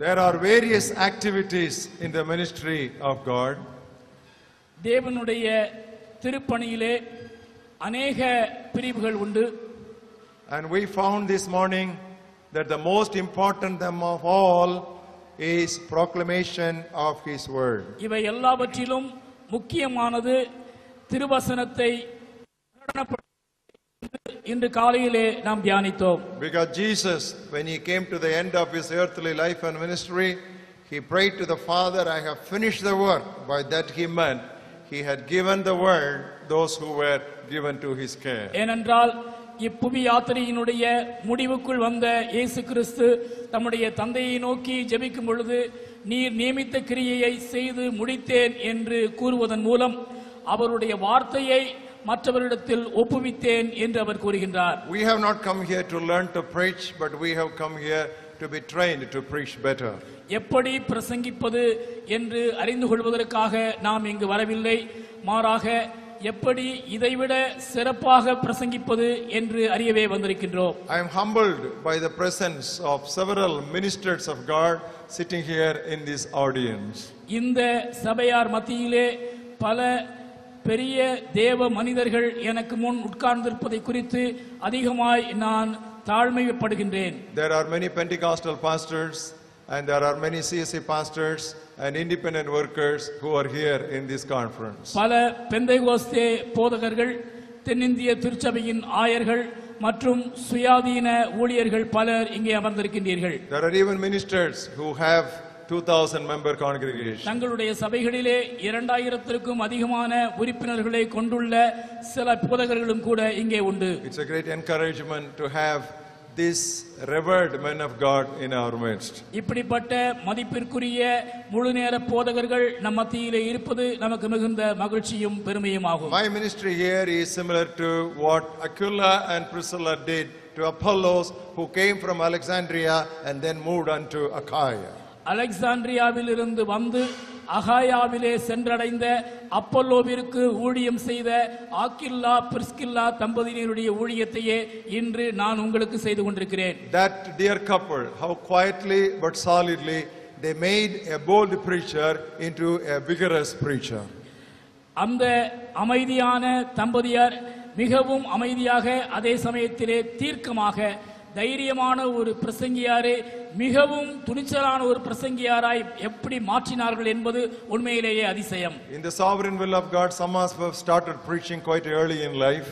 There are various activities in the ministry of God. தேவனுடைய திருப்பணியிலே அநேக பிரிவுகள் உண்டு And we found this morning that the most important them of all is proclamation of His word. இவை எல்லாவற்றிலும் முக்கியமானது திருவசனத்தை பிரகடனப்படுத்துவது இன்று காலையிலே நாம் தியானித்தோம் Because Jesus, when He came to the end of His earthly life and ministry, He prayed to the Father, I have finished the work. By that He meant He had given the word those who were given to His care. ஏனென்றால் இப்புவி யாத்திரையினுடைய முடிவுக்குள் வந்த இயேசு கிறிஸ்து தம்முடைய தந்தையை நோக்கி ஜெபிக்கும் பொழுது நீர் நியமித்த கிரியையை செய்து முடித்தேன் என்று கூறுவதன் மூலம் அவருடைய வார்த்தையை மற்றவரிடத்தில் ஒப்புவித்தேன் என்று அவர் கூறுகின்றார் We have not come here to learn to preach, but we have come here to be trained to preach better. எப்படி பிரசங்கிப்பது என்று அறிந்து கொள்வதற்காக நாம் இங்கு வரவில்லை மாறாக எப்படி இதைவிட சிறப்பாக பிரசங்கிப்பது என்று அறியவே வந்திருக்கின்றோம் I am humbled by the presence of several ministers of God sitting here in this audience. இந்த சபையார் மத்தியிலே பல பெரிய தேவ மனிதர்கள் எனக்கு முன் உட்கார்ந்திருப்பதை குறித்து அதிகமாய் நான் தாழ்மைப்படுகின்றேன் There are many Pentecostal pastors and there are many CSC pastors and independent workers who are here in this conference. பல பெந்தைகோஸ்தே போதகர்கள் தென்னிந்திய திருச்சபையின் ஆயர்கள் மற்றும் சுயாதீன ஊழியர்கள் பலர் இங்கே அமர்ந்திருக்கின்றீர்கள் There are even ministers who have 2000 member congregation. தங்களுடைய சபைகளிலே இரண்டாயிரத்திற்கும் அதிகமான உறுப்பினர்களை கொண்டுள்ள சில போதகர்களும் கூட இங்கே உண்டு It's a great encouragement to have these revered men of God in our midst. இப்படிப்பட்ட மதிப்பிற்குரிய முழுநேர போதகர்கள் நம் மத்தியிலே இருப்பது நமக்கு மிகுந்த மகிழ்ச்சியும் பெருமையும் ஆகும் My ministry here is similar to what Aquila and Priscilla did to Apollos who came from Alexandria and then moved unto Achaia. அலெக்சாண்ட்ரியாவில் இருந்து வந்து அகாயாவிலே சென்றடைந்த அப்பல்லோவிற்கு ஊழியம் செய்த ஆக்கில்லா பிரிஸ்கில்லா தம்பதியினருடைய ஊழியத்தையே இன்று நான் உங்களுக்கு செய்து கொண்டிருக்கிறேன் That dear couple, how quietly but solidly they made a bold preacher into a vigorous preacher. அந்த அமைதியான தம்பதியார் மிகவும் அமைதியாக அதே சமயத்திலே தீர்க்கமாக தைரியமான ஒரு பிரசங்கியாரை மிகவும் துணிச்சலான ஒரு பிரசங்கியாராய் எப்படி மாற்றினார்கள் என்பது உண்மையிலேயே அதிசயம் In the sovereign will of God, some of us have started preaching quite early in life.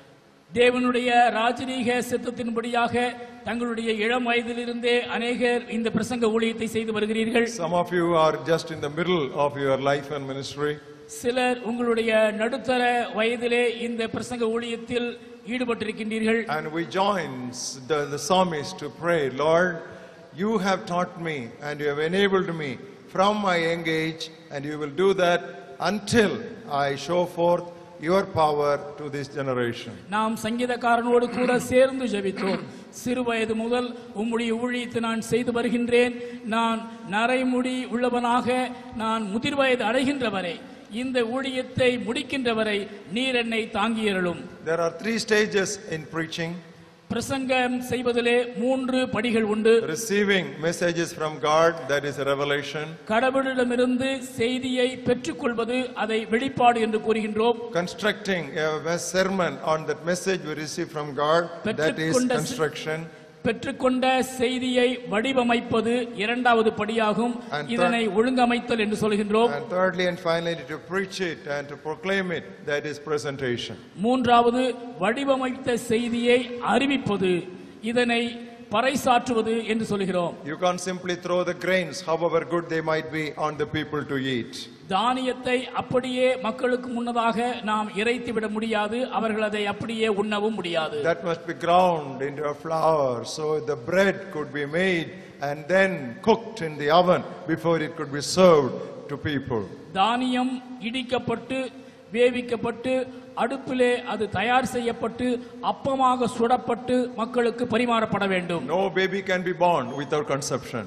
தேவனுடைய ராஜரீக சித்தத்தின்படியாக தங்களுடைய இளம் வயதிலிருந்தே அநேகர் இந்த பிரசங்க ஊழியத்தை செய்து வருகிறீர்கள் Some of you are just in the middle of your life and ministry. சிலர் உங்களுடைய நடுத்தர வயதிலே இந்த பிரசங்க ஊழியத்தில் ஈடுபட்டிருக்கின்றீர்கள் And we join the, the psalmist to pray, Lord, you have taught me and you have enabled me from my young age, and you will do that until I show forth your power to this generation. நாம் சங்கீதக்காரனோடு கூட சேர்ந்து ஜெபித்தோம் சிறு வயது முதல் உம்முடைய ஊழியத்தை நான் செய்து வருகின்றேன் நான் நரைமுடி உள்ளவனாக நான் முதிர் வயது அடைகின்ற வரை இந்த ஊழியத்தை முடிக்கின்ற வரை நீர் என்னை தாங்கியருளும் There are three stages in preaching பிரசங்கம் செய்வதிலே மூன்று படிகள் உண்டு receiving messages from God, that is a revelation, கடவுளிடமிருந்து செய்தியை பெற்றுக்கொள்வது அதை வெளிப்பாடு என்று கூறுகின்றோம் constructing a sermon on that message we receive from God, that is பெற்றுக்கொண்ட செ- construction. பெற்றுக்கொண்ட செய்தியை வடிவமைப்பது இரண்டாவது படியாகும் And third- இதனை ஒழுங்கமைத்தல் என்று சொல்கின்றோம் And thirdly and finally, to preach it and to proclaim it, that is presentation. மூன்றாவது வடிவமைத்த செய்தியை அறிவிப்பது இதனை பறைசாற்றுவது என்று சொல்கிறோம் You can't simply throw the grains, however good they might be, on the people to eat. தானியத்தை அப்படியே மக்களுக்கு முன்னதாக நாம் இறைத்து விட முடியாது அவர்கள் அதை அப்படியே உண்ணவும் முடியாது That must be ground into a flour so the bread could be made and then cooked in the oven before it could be served to people. தானியம் இடிக்கப்பட்டு வேவிக்கப்பட்டு அடுப்பிலே அது தயார் செய்யப்பட்டு அப்பமாக சுடப்பட்டு மக்களுக்கு பரிமாறப்பட வேண்டும் No baby can be born without conception.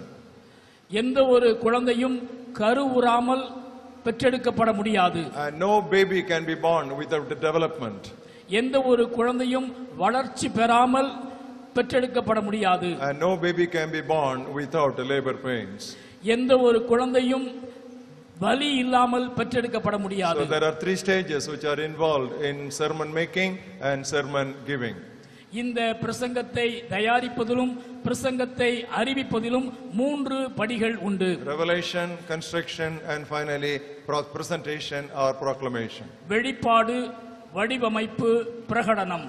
எந்த ஒரு குழந்தையும் கருவுறாமல் பெற்றெடுக்கப்பட முடியாது And no baby can be born without the development. எந்த ஒரு குழந்தையும் வளர்ச்சி பெறாமல் பெற்றெடுக்கப்பட முடியாது And no baby can be born without labor pains. எந்த ஒரு குழந்தையும் வலி இல்லாமல் பெற்றெடுக்கப்பட முடியாது So there are three stages which are involved in sermon making and sermon giving. இந்த பிரசங்கத்தை தயாரிப்பதிலும் பிரசங்கத்தை அறிவிப்பதிலும் மூன்று படிகள் உண்டு Revelation, construction, and finally pro- presentation or proclamation. வெளிப்பாடு வடிவமைப்பு பிரகடனம்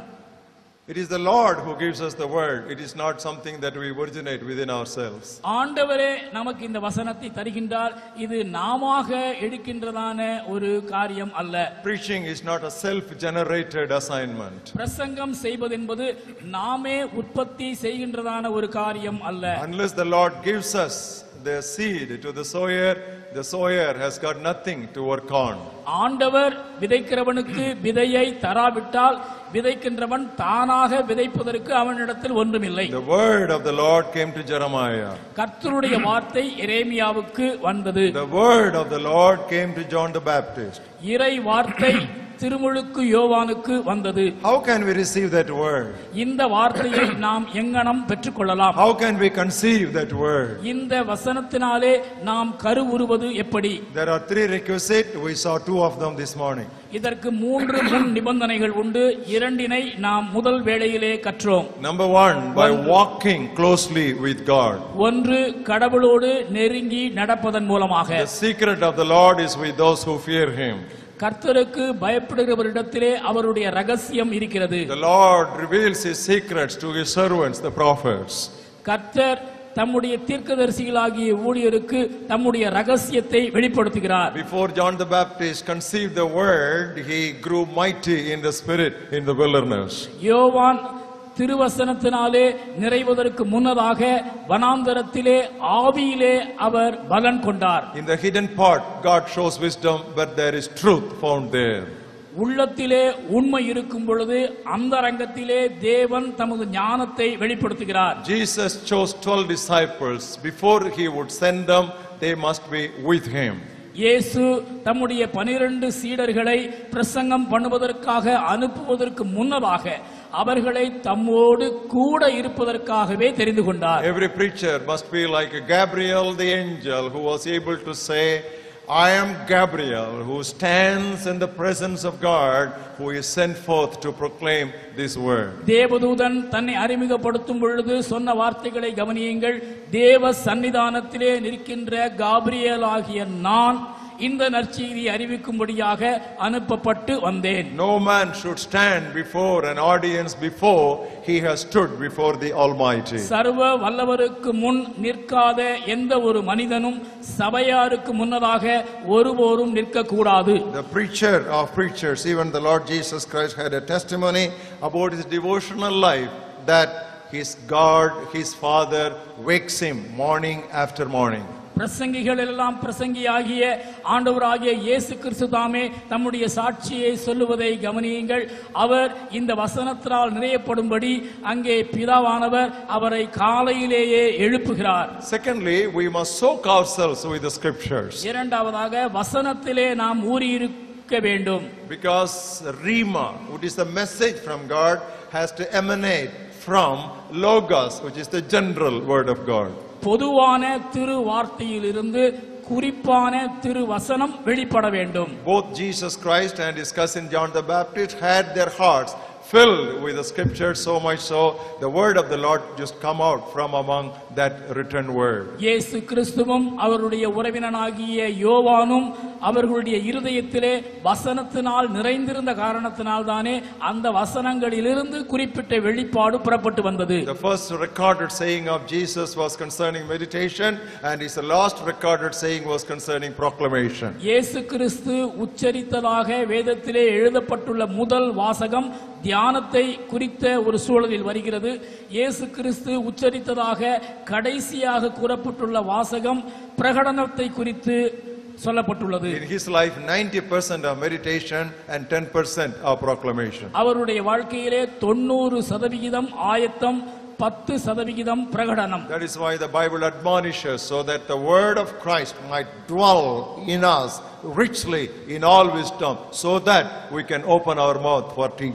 It is the Lord who gives us the word. It is not something that we originate within ourselves. ஆண்டவரே நமக்கு இந்த வசனத்தை தருகின்றார் இது நாமாக எடுக்கின்றதான ஒரு காரியம் அல்ல Preaching is not a self-generated assignment. பிரசங்கம் செய்வதென்பது நாமே உற்பத்தி செய்கின்றதான ஒரு காரியம் அல்ல Unless the Lord gives us the seed to the sower, the sower has got nothing to work on. ஆண்டவர் விதைக்கிறவனுக்கு விதையை தராவிட்டால் விதைக்கின்றவன் தானாக விதைப்பதற்கு அவனிடத்தில் ஒன்றுமில்லை The word of the Lord came to Jeremiah. கர்த்தருடைய வார்த்தை எரேமியாவுக்கு வந்தது The word of the Lord came to John the Baptist. இறை வார்த்தை திருமுழுக்கு யோவானுக்கு வந்தது How can we receive that word? இந்த வார்த்தையை நாம் எங்கனம் பெற்றுக்கொள்ளலாம் How can we conceive that word? இந்த வசனத்தினாலே நாம் கருவுருவது எப்படி There are three requisites. We saw two of them this morning. இதற்கு மூன்று முன் நிபந்தனைகள் உண்டு இரண்டினை நாம் முதல் வேளையிலே கற்றோம் Number one, by walking closely with God. ஒன்று கடவுளோடு நெருங்கி நடப்பதன் மூலமாக The secret of the Lord is with those who fear Him. கர்த்தருக்கு பயப்படுகிறவரிடத்திலே அவருடைய ரகசியம் இருக்கிறது The Lord reveals His secrets to His servants, the prophets. கர்த்தர் தம்முடைய தீர்க்கதரிசிகளாகிய ஊழியருக்கு தம்முடைய ரகசியத்தை வெளிப்படுத்துகிறார் Before John the Baptist conceived the word, he grew mighty in the spirit in the wilderness. யோவான் திருவசனத்தினாலே நிறைவதற்கு முன்னதாக வனாந்தரத்திலே ஆவியிலே அவர் பலன் கொண்டார் In the hidden part, God shows wisdom, but there is truth found there. உள்ளத்திலே உண்மை இருக்கும் பொழுது அந்த ரங்கத்திலே தேவன் தமது ஞானத்தை வெளிப்படுத்துகிறார் Jesus chose 12 disciples. Before he would send them, they must be with him. இயேசு தம்முடைய பனிரெண்டு சீடர்களை பிரசங்கம் பண்ணுவதற்காக அனுப்புவதற்கு முன்னதாக அவர்களை தம்மோடு கூட இருப்பதற்காகவே தெரிந்து கொண்டார் Every preacher must be like Gabriel the angel who was able to say, I am Gabriel who stands in the presence of God who is sent forth to proclaim this word. தேவதூதன் தன்னை அறிமுகப்படுத்தும் பொழுது சொன்ன வார்த்தைகளை கவனியுங்கள் தேவ சன்னிதானத்திலே நிற்கின்ற Gabriel ஆகிய நான் இந்த நற்செய்தியை அறிவிக்கும்படியாக அனுப்பப்பட்டு வந்தேன் No man should stand before an audience before he has stood before the Almighty. சர்வ வல்லவருக்கு முன் நிற்காத எந்த ஒரு மனிதனும் சபையாருக்கு முன்னதாக ஒருபோரும் நிற்கக்கூடாது The preacher of preachers, even the Lord Jesus Christ had a testimony about his devotional life that his God, his Father, wakes him morning after morning. பிரசங்கிகள் எல்லாம் பிரசங்கியாகிய ஆண்டவராகிய இயேசு கிறிஸ்து தாமே தம்முடைய சாட்சியை சொல்லுவதை கவனியுங்கள் அவர் இந்த வசனத்தினால் நிறையப்படும்படி அங்கே பிதாவானவர் அவரை காலையிலேயே எழுப்புகிறார் Secondly, we must soak ourselves with the scriptures இரண்டாவதாக வசனத்திலே நாம் ஊறியிருக்க வேண்டும் because Rima, which is the message from God, has to emanate from Logos, which is the general word of God. பொதுவான திரு வார்த்தையிலிருந்து குறிப்பான திரு வசனம் வெளிப்பட வேண்டும் Both Jesus Christ and his cousin John the Baptist had their hearts filled with the scriptures so much so the word of the Lord just come out from among that written word. இயேசு கிறிஸ்துவும் அவருடைய உறவினனாகிய யோவானும் அவர்களுடைய இருதயத்திலே வசனத்தினால் நிறைந்திருந்த காரணத்தினால் தானே அந்த வசனங்களிலிருந்து குறிப்பிட்ட வெளிப்பாடு புறப்பட்டு வந்தது The first recorded saying of Jesus was concerning meditation and his last recorded saying was concerning proclamation. இயேசு கிறிஸ்து உச்சரித்ததாக வேதத்திலே எழுதப்பட்டுள்ள முதல் வாசகம் தியானத்தை குறித்த ஒரு சூழலில் வருகிறது இயேசு கிறிஸ்து உச்சரித்ததாக கடைசியாக கூறப்பட்டுள்ள வாசகம் பிரகடனத்தை குறித்து சொல்லப்பட்டுள்ளது In his life, 90% of meditation and 10% of proclamation. அவருடைய வாழ்க்கையிலே தொண்ணூறு சதவிகிதம் ஆயத்தம் பத்து சதவிகிதம் பிரகடனம் That is why the Bible admonishes so that the word of Christ might dwell in us richly in all wisdom, so that we can open our mouth for teaching.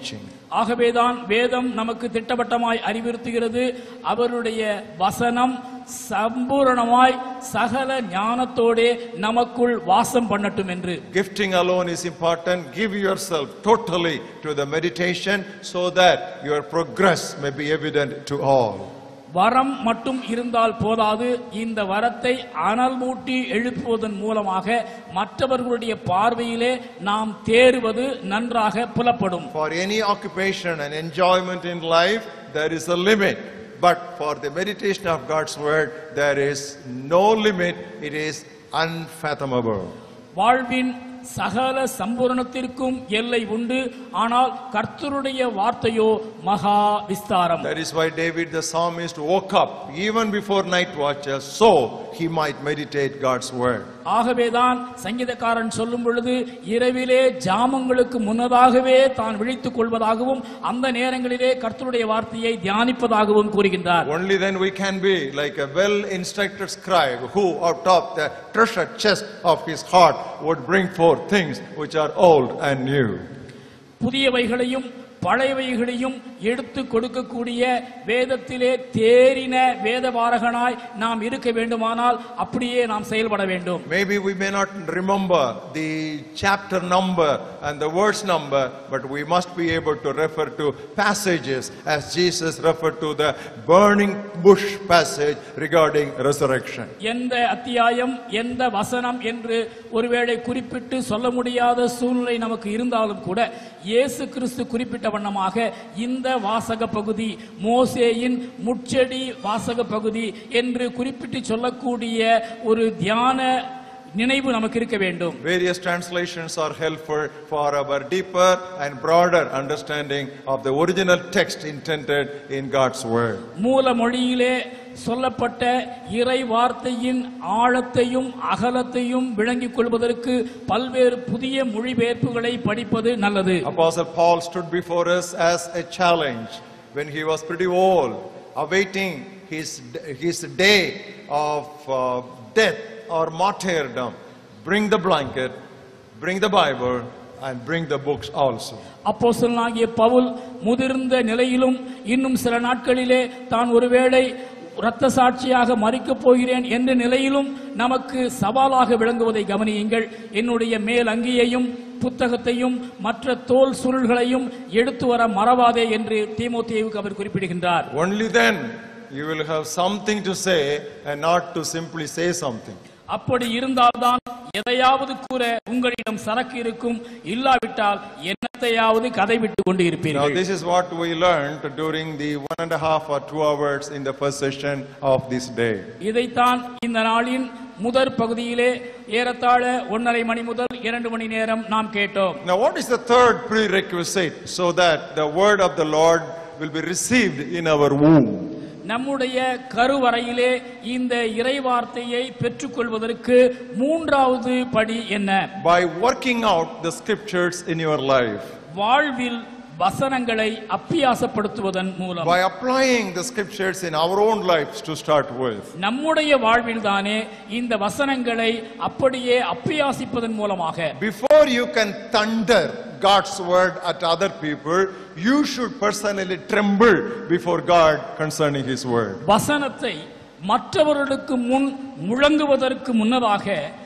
ஆகவேதான் வேதம் நமக்கு திட்டவட்டமாய் அறிவுறுத்துகிறது அவருடைய வசனம் சம்பூரணமாய் சகல ஞானத்தோடே நமக்குள் வாசம் பண்ணட்டும் என்று Gifting alone is important. Give yourself totally to the meditation so that your progress may be evident to all. வரம் மட்டும் இருந்தால் போதாது இந்த வரத்தை அனல் மூட்டி எழுப்புவதன் மூலமாக மற்றவர்களுடைய பார்வையிலே நாம் தேறுவது நன்றாக புலப்படும் For any occupation and enjoyment in life, there is a limit. But for the meditation of God's word, there is no limit. It is unfathomable. வாழ்வின் சகல சம்பூரணத்திற்கும் எல்லை உண்டு ஆனால் கர்த்தருடைய வார்த்தையோ மகா விஸ்தாரம் That is why David the psalmist woke up even before night watches so he might meditate God's word. ஆகவேதான் சங்கீதக்காரன் சொல்லும் பொழுது இரவிலே ஜாமங்களுக்கு முன்னதாகவே தான் விழித்துக் கொள்வதாகவும் அந்த நேரங்களிலே கர்த்தருடைய வார்த்தையை தியானிப்பதாகவும் கூறுகின்றார் Only then we can be like a well instructed scribe who, out of the treasure chest of his heart, would bring forth things which are old and new. புதியவைகளையும் பழையவைகளையும் எடுத்து கொடுக்கக்கூடிய வேதத்திலே தேறின வேதபாரகனாய் நாம் இருக்க வேண்டுமானால் அப்படியே நாம் செயல்பட வேண்டும் Maybe we may not remember the chapter number and the verse number, but we must be able to refer to passages as Jesus referred to the burning bush passage regarding resurrection. எந்த அத்தியாயம் எந்த வசனம் என்று ஒருவேளை குறிப்பிட்டு சொல்ல முடியாத சூழ்நிலை நமக்கு இருந்தாலும் கூட இயேசு கிறிஸ்து குறிப்பிட்ட வண்ணமாக இந்த வாசக பகுதி மோசேயின் முட்செடி வாசக பகுதி என்று குறிப்பிட்டு சொல்லக்கூடிய ஒரு தியான நினைவு நமக்கு இருக்க வேண்டும் Various translations are helpful for our deeper and broader understanding of the original text intended in God's Word. மூல மொழியிலே சொல்லப்பட்ட இறை வார்த்தையின் ஆழத்தையும் அகலத்தையும் விளங்கிக் கொள்வதற்கு பல்வேறு புதிய மொழிபெயர்ப்புகளை படிப்பது நல்லது Apostle Paul stood before us as a challenge when he was pretty old, awaiting his, his day of uh, death or martyrdom. Bring the blanket, bring the Bible, and bring the books also. அப்போஸ்தலனாகிய பவுல் முதிர்ந்த நிலையிலும் இன்னும் சில நாட்களிலே தான் ஒருவேளை இரத்த சாட்சியாக மறிக்கப் போகிறேன் என்ற நிலையிலும் நமக்கு சவாலாக விளங்குவதை கவனியுங்கள் என்னுடைய மேல் அங்கியையும் புத்தகத்தையும் மற்ற தோல் சுருள்களையும் எடுத்து வர மறவாதே என்று தீமோத்தேயுவுக்கு அவர் குறிப்பிடுகின்றார் Only then you will have something to say and not to simply say something. அப்படி இருந்தால்தான் எதையாவது கூற உங்களிடம் சரக்கு இருக்கும் இல்லாவிட்டால் என்னத்தையாவது கதை விட்டு கொண்டு Now, இருப்பீர்கள் this is what we learned during the one and a half or two hours in the first session of this day. இதைத்தான் இந்த நாளின் முதற் பகுதியிலே ஏறத்தாழ ஒன்றரை மணி முதல் இரண்டு மணி நேரம் நாம் கேட்டோம் Now, what is the third prerequisite so that the word of the Lord will be received in our womb? நம்முடைய கருவறையிலே இந்த இறைவார்த்தையை பெற்றுக்கொள்வதற்கு மூன்றாவது படி என்ன By working out the scriptures in your life, வாழ்வில் வசனங்களை அப்பியாசப்படுத்துவதன் மூலம் by applying the scriptures in our own lives to start with. நம்முடைய வாழ்வில் தானே இந்த வசனங்களை அப்படியே அப்பியாசிப்பதன் மூலமாக Before you can thunder God's word at other people, you should personally tremble before God concerning His word. வசனத்தை மற்றவர்களுக்கு முன் முழங்குவதற்கு முன்னதாக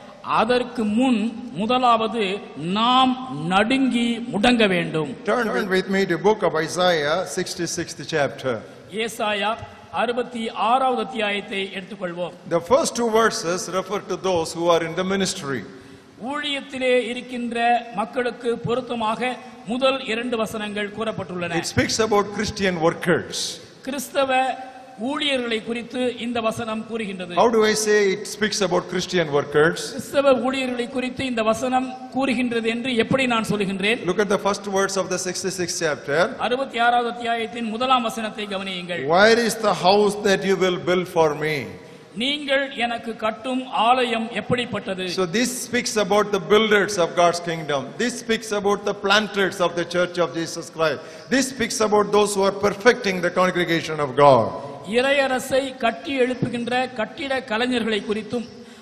அதற்கு முன் முதலாவது நாம் நடுங்கி முடங்க வேண்டும் Turn with me to book of Isaiah, 66th chapter. ஏசாயா அறுபத்தி ஆறாவது அத்தியாயத்தை எடுத்துக்கொள்வோம் The first two verses refer to those who are in the ministry. ஊழியத்திலே இருக்கின்ற மக்களுக்கு பொருத்தமாக முதல் இரண்டு வசனங்கள் கூறப்பட்டுள்ளன It speaks about Christian workers. கிறிஸ்தவ ஊழியர்களை குறித்து இந்த வசனம் கூறுகின்றது How do I say it speaks about Christian workers? கிறிஸ்தவ ஊழியர்களை குறித்து இந்த வசனம் கூறுகின்றது என்று எப்படி நான் சொல்லுகின்றேன் Look at the first words of the 66th chapter. அறுபத்தி ஆறாவது அத்தியாயத்தின் முதலாம் வசனத்தை கவனியுங்கள் Where is the house that you will build for me? நீங்கள் எனக்கு கட்டும் ஆலயம் எப்படிப்பட்டது So this speaks about the builders of God's kingdom. This speaks about the planters of the church of Jesus Christ. This speaks about those who are perfecting the congregation of God. இறையரசை கட்டி எழுப்புகின்ற கட்டிட கலைஞர்களை குறித்தும்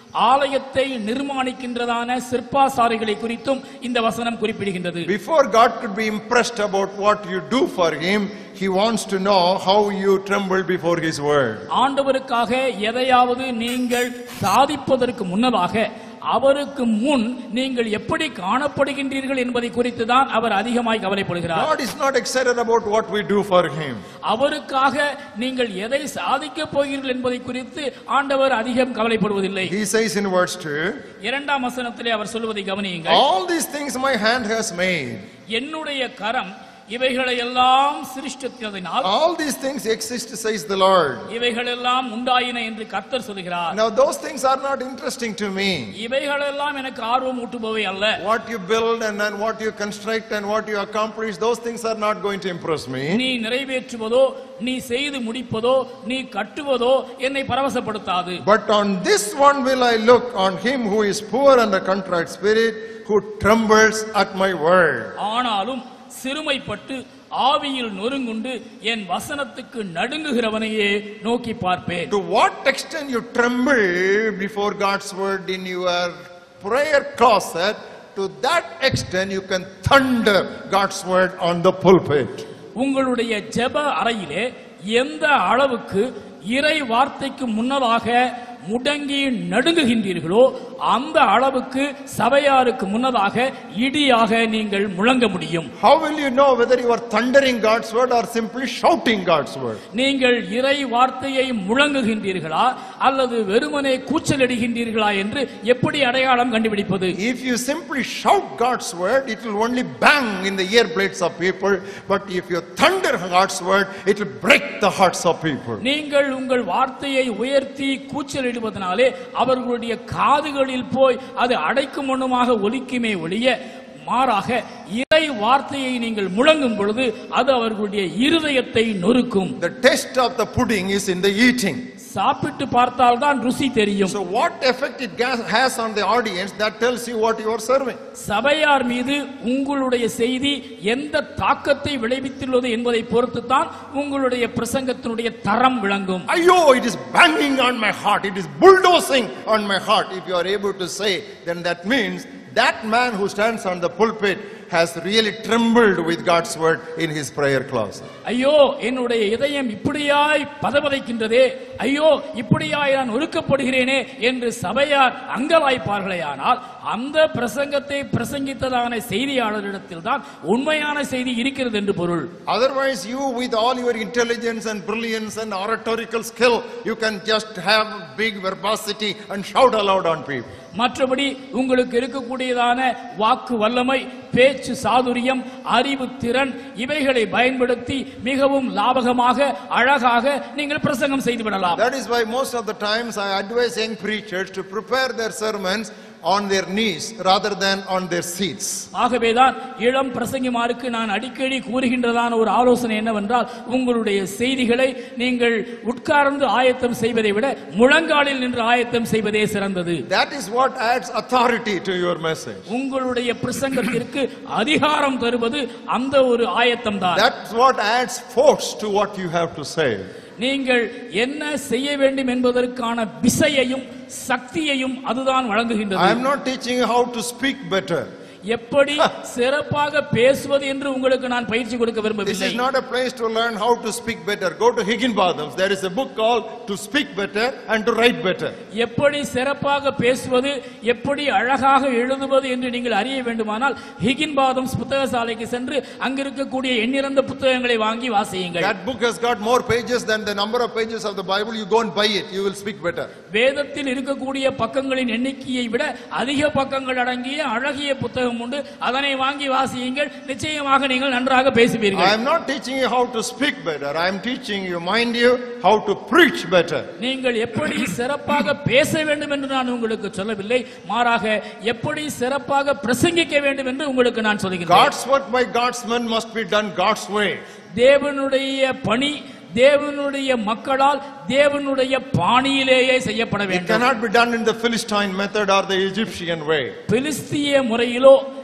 ஆலயத்தை நிர்மாணிக்கின்றதான சிற்பாசாரிகளை குறித்தும் இந்த வசனம் குறிப்பிடுகின்றது Before God could be impressed about what you do for Him, He wants to know how you tremble before His word. ஆண்டவருக்காக எதையாவது நீங்கள் சாதிப்பதற்கு முன்னதாக அவருக்கு முன் நீங்கள் எப்படி காணப்படுகின்றீர்கள் என்பதை குறித்து தான் அவர் அதிகமாய் கவலைப்படுகிறார் God is not excited about what we do for Him. அவருக்காக நீங்கள் எதை சாதிக்கப் போகிறீர்கள் என்பதை குறித்து ஆண்டவர் அதிகம் கவலைப்படுவதில்லை He says in verse 2 இரண்டாம் வசனத்திலே அவர் சொல்வதை கவனியுங்கள் All these things my hand has made. என்னுடைய கரம் இவைகளை எல்லாம் சிருஷ்டித்ததினால் All these things exist, says the Lord. இவைகளெல்லாம் உண்டாயின என்று கர்த்தர் சொல்கிறார் Now, those things are not interesting to me. இவைகளெல்லாம் எனக்கு ஆர்வம் ஊட்டுபவை அல்ல What you build and then what you construct and what you accomplish, those things are not going to impress me. நீ நிறைவேற்றுவதோ நீ செய்து முடிப்பதோ நீ கட்டுவதோ என்னை பரவசப்படுத்தாது But on this one will I look, on him who is poor and a contrite spirit, who trembles at my word. ஆனாலும் சிறுமைப்பட்டு ஆவியில் நொறுங்குண்டு என் வசனத்துக்கு நடுங்குகிறவனையே நோக்கி பார்ப்பேன் To what extent you tremble before God's word in your prayer closet, to that extent you can thunder God's word on the pulpit. உங்களுடைய ஜெப அறையிலே எந்த அளவுக்கு இறை வார்த்தைக்கு முன்னதாக முடங்கி நடுங்குகின்றீர்களோ அந்த அளவுக்கு சபையாருக்கு முன்னதாக இடியாக நீங்கள் முழங்க முடியும் How will you know whether you are thundering God's word or simply shouting God's word? நீங்கள் இறை வார்த்தையை முழங்குகின்றீர்களா அல்லது வெறுமனே கூச்சலிடுகின்றீர்களா என்று எப்படி அடையாளம் கண்டுபிடிப்பது If you simply shout God's word, it will only bang in the ear blades of people. But if you thunder God's word, it will break the hearts of people. நீங்கள் உங்கள் வார்த்தையை உயர்த்தி கூச்சலிடுவதனாலே அவர்களுடைய காதுகளில் போய் அது அடைக்கும் மண்ணுமாக ஒலிக்குமே ஒழிய மாறாக இறை வார்த்தையை நீங்கள் முழங்கும் பொழுது அது அவர்களுடைய இருதயத்தை நொறுக்கும் The taste of the pudding is in the eating. சாப்பிட்டு பார்த்தால்தான் ருசி தெரியும் So, what effect it ga- has on the audience, that tells you what you are serving. சபையார் மீது உங்களுடைய செய்தி எந்த தாக்கத்தை விளைவித்துள்ளது என்பதை பொறுத்துத்தான் உங்களுடைய பிரசங்கத்தினுடைய தரம் விளங்கும் Ayo, it is banging on my heart, it is bulldozing on my heart. If you are able to say, then that means that man who stands on the pulpit has really trembled with God's word in his prayer closet. ஐயோ என்னுடைய இதயம் இப்படியாய் பதபதைக்கின்றதே ஐயோ இப்படியாய் நான் ஒழுக்கப்படுகிறேனே என்று சபையார் அங்கலாய்ப்பார்களேயானால் அந்த பிரசங்கத்தை பிரசங்கித்ததான செய்தியாளரிடத்தில் தான் உண்மையான செய்தி இருக்கிறது என்று பொருள் Otherwise, you, with all your intelligence and brilliance and oratorical skill, you can just have big verbosity and shout aloud on people. மற்றபடி உங்களுக்கு இருக்கக்கூடியதான வாக்கு வல்லமை பேச்சு சாதுரியம் அறிவு திறன் இவைகளை பயன்படுத்தி மிகவும் லாபகமாக அழகாக நீங்கள் பிரசங்கம் செய்து விடலாம் That is why most of the times I advise young preachers to prepare their sermons on their knees rather than on their seats. ஆகவேதான் இளம் பிரசங்கிமாருக்கு நான் அடிக்கடி கூறுகின்றதான ஒரு ஆலோசனை என்னவென்றால் உங்களுடைய செய்திகளை நீங்கள் உட்கார்ந்து ஆயத்தம் செய்வதை விட முழங்காலில் நின்று ஆயத்தம் செய்வதே சிறந்தது That is what adds authority to your message. உங்களுடைய பிரசங்கத்திற்கு அதிகாரம் தருவது அந்த ஒரு ஆயத்தம் தான் That's what adds force to what you have to say. நீங்கள் என்ன செய்ய வேண்டும் என்பதற்கான விசையையும் சக்தியையும் அதுதான் I வழங்குகின்றது am not teaching you how to speak better. எப்படி சிறப்பாக பேசுவது என்று உங்களுக்கு நான் பயிற்சி கொடுக்க This விரும்பவில்லை is not a place to learn how to speak better. Go to Higginbotham's. There is a book called To Speak Better and to Write Better. எப்படி சிறப்பாக பேசுவது எப்படி அழகாக எழுதுவது என்று நீங்கள் அறிய வேண்டுமானால் ஹிகின் பாதம்ஸ் புத்தகசாலைக்கு சென்று அங்கிருக்கக்கூடிய எண்ணிறந்த புத்தகங்களை வாங்கி வாசியுங்கள் That book has got more pages than the number of pages of the Bible. You go and buy it. You will speak better. வேதத்தில் இருக்கக்கூடிய பக்கங்களின் எண்ணிக்கையை விட அதிக பக்கங்கள் அடங்கிய அழகிய புத்தகம் உண்டு அதனை வாங்கி வாசியுங்கள் நிச்சயமாக நீங்கள் நன்றாக I பேசுவீர்கள் am not teaching you how to speak better. I am teaching you, mind you, how to preach better. நீங்கள் எப்படி சிறப்பாக பேச வேண்டும் என்று நான் உங்களுக்கு சொல்லவில்லை மாறாக எப்படி சிறப்பாக பிரசங்கிக்க வேண்டும் என்று உங்களுக்கு நான் சொல்கிறேன் God's work by God's men must be done God's way. தேவனுடைய பணி தேவனுடைய மக்களால் தேவனுடைய பாணியிலேயே செய்யப்பட It வேண்டும் cannot be done in the Philistine method or the Egyptian way. பிலிஸ்திய முறையிலோ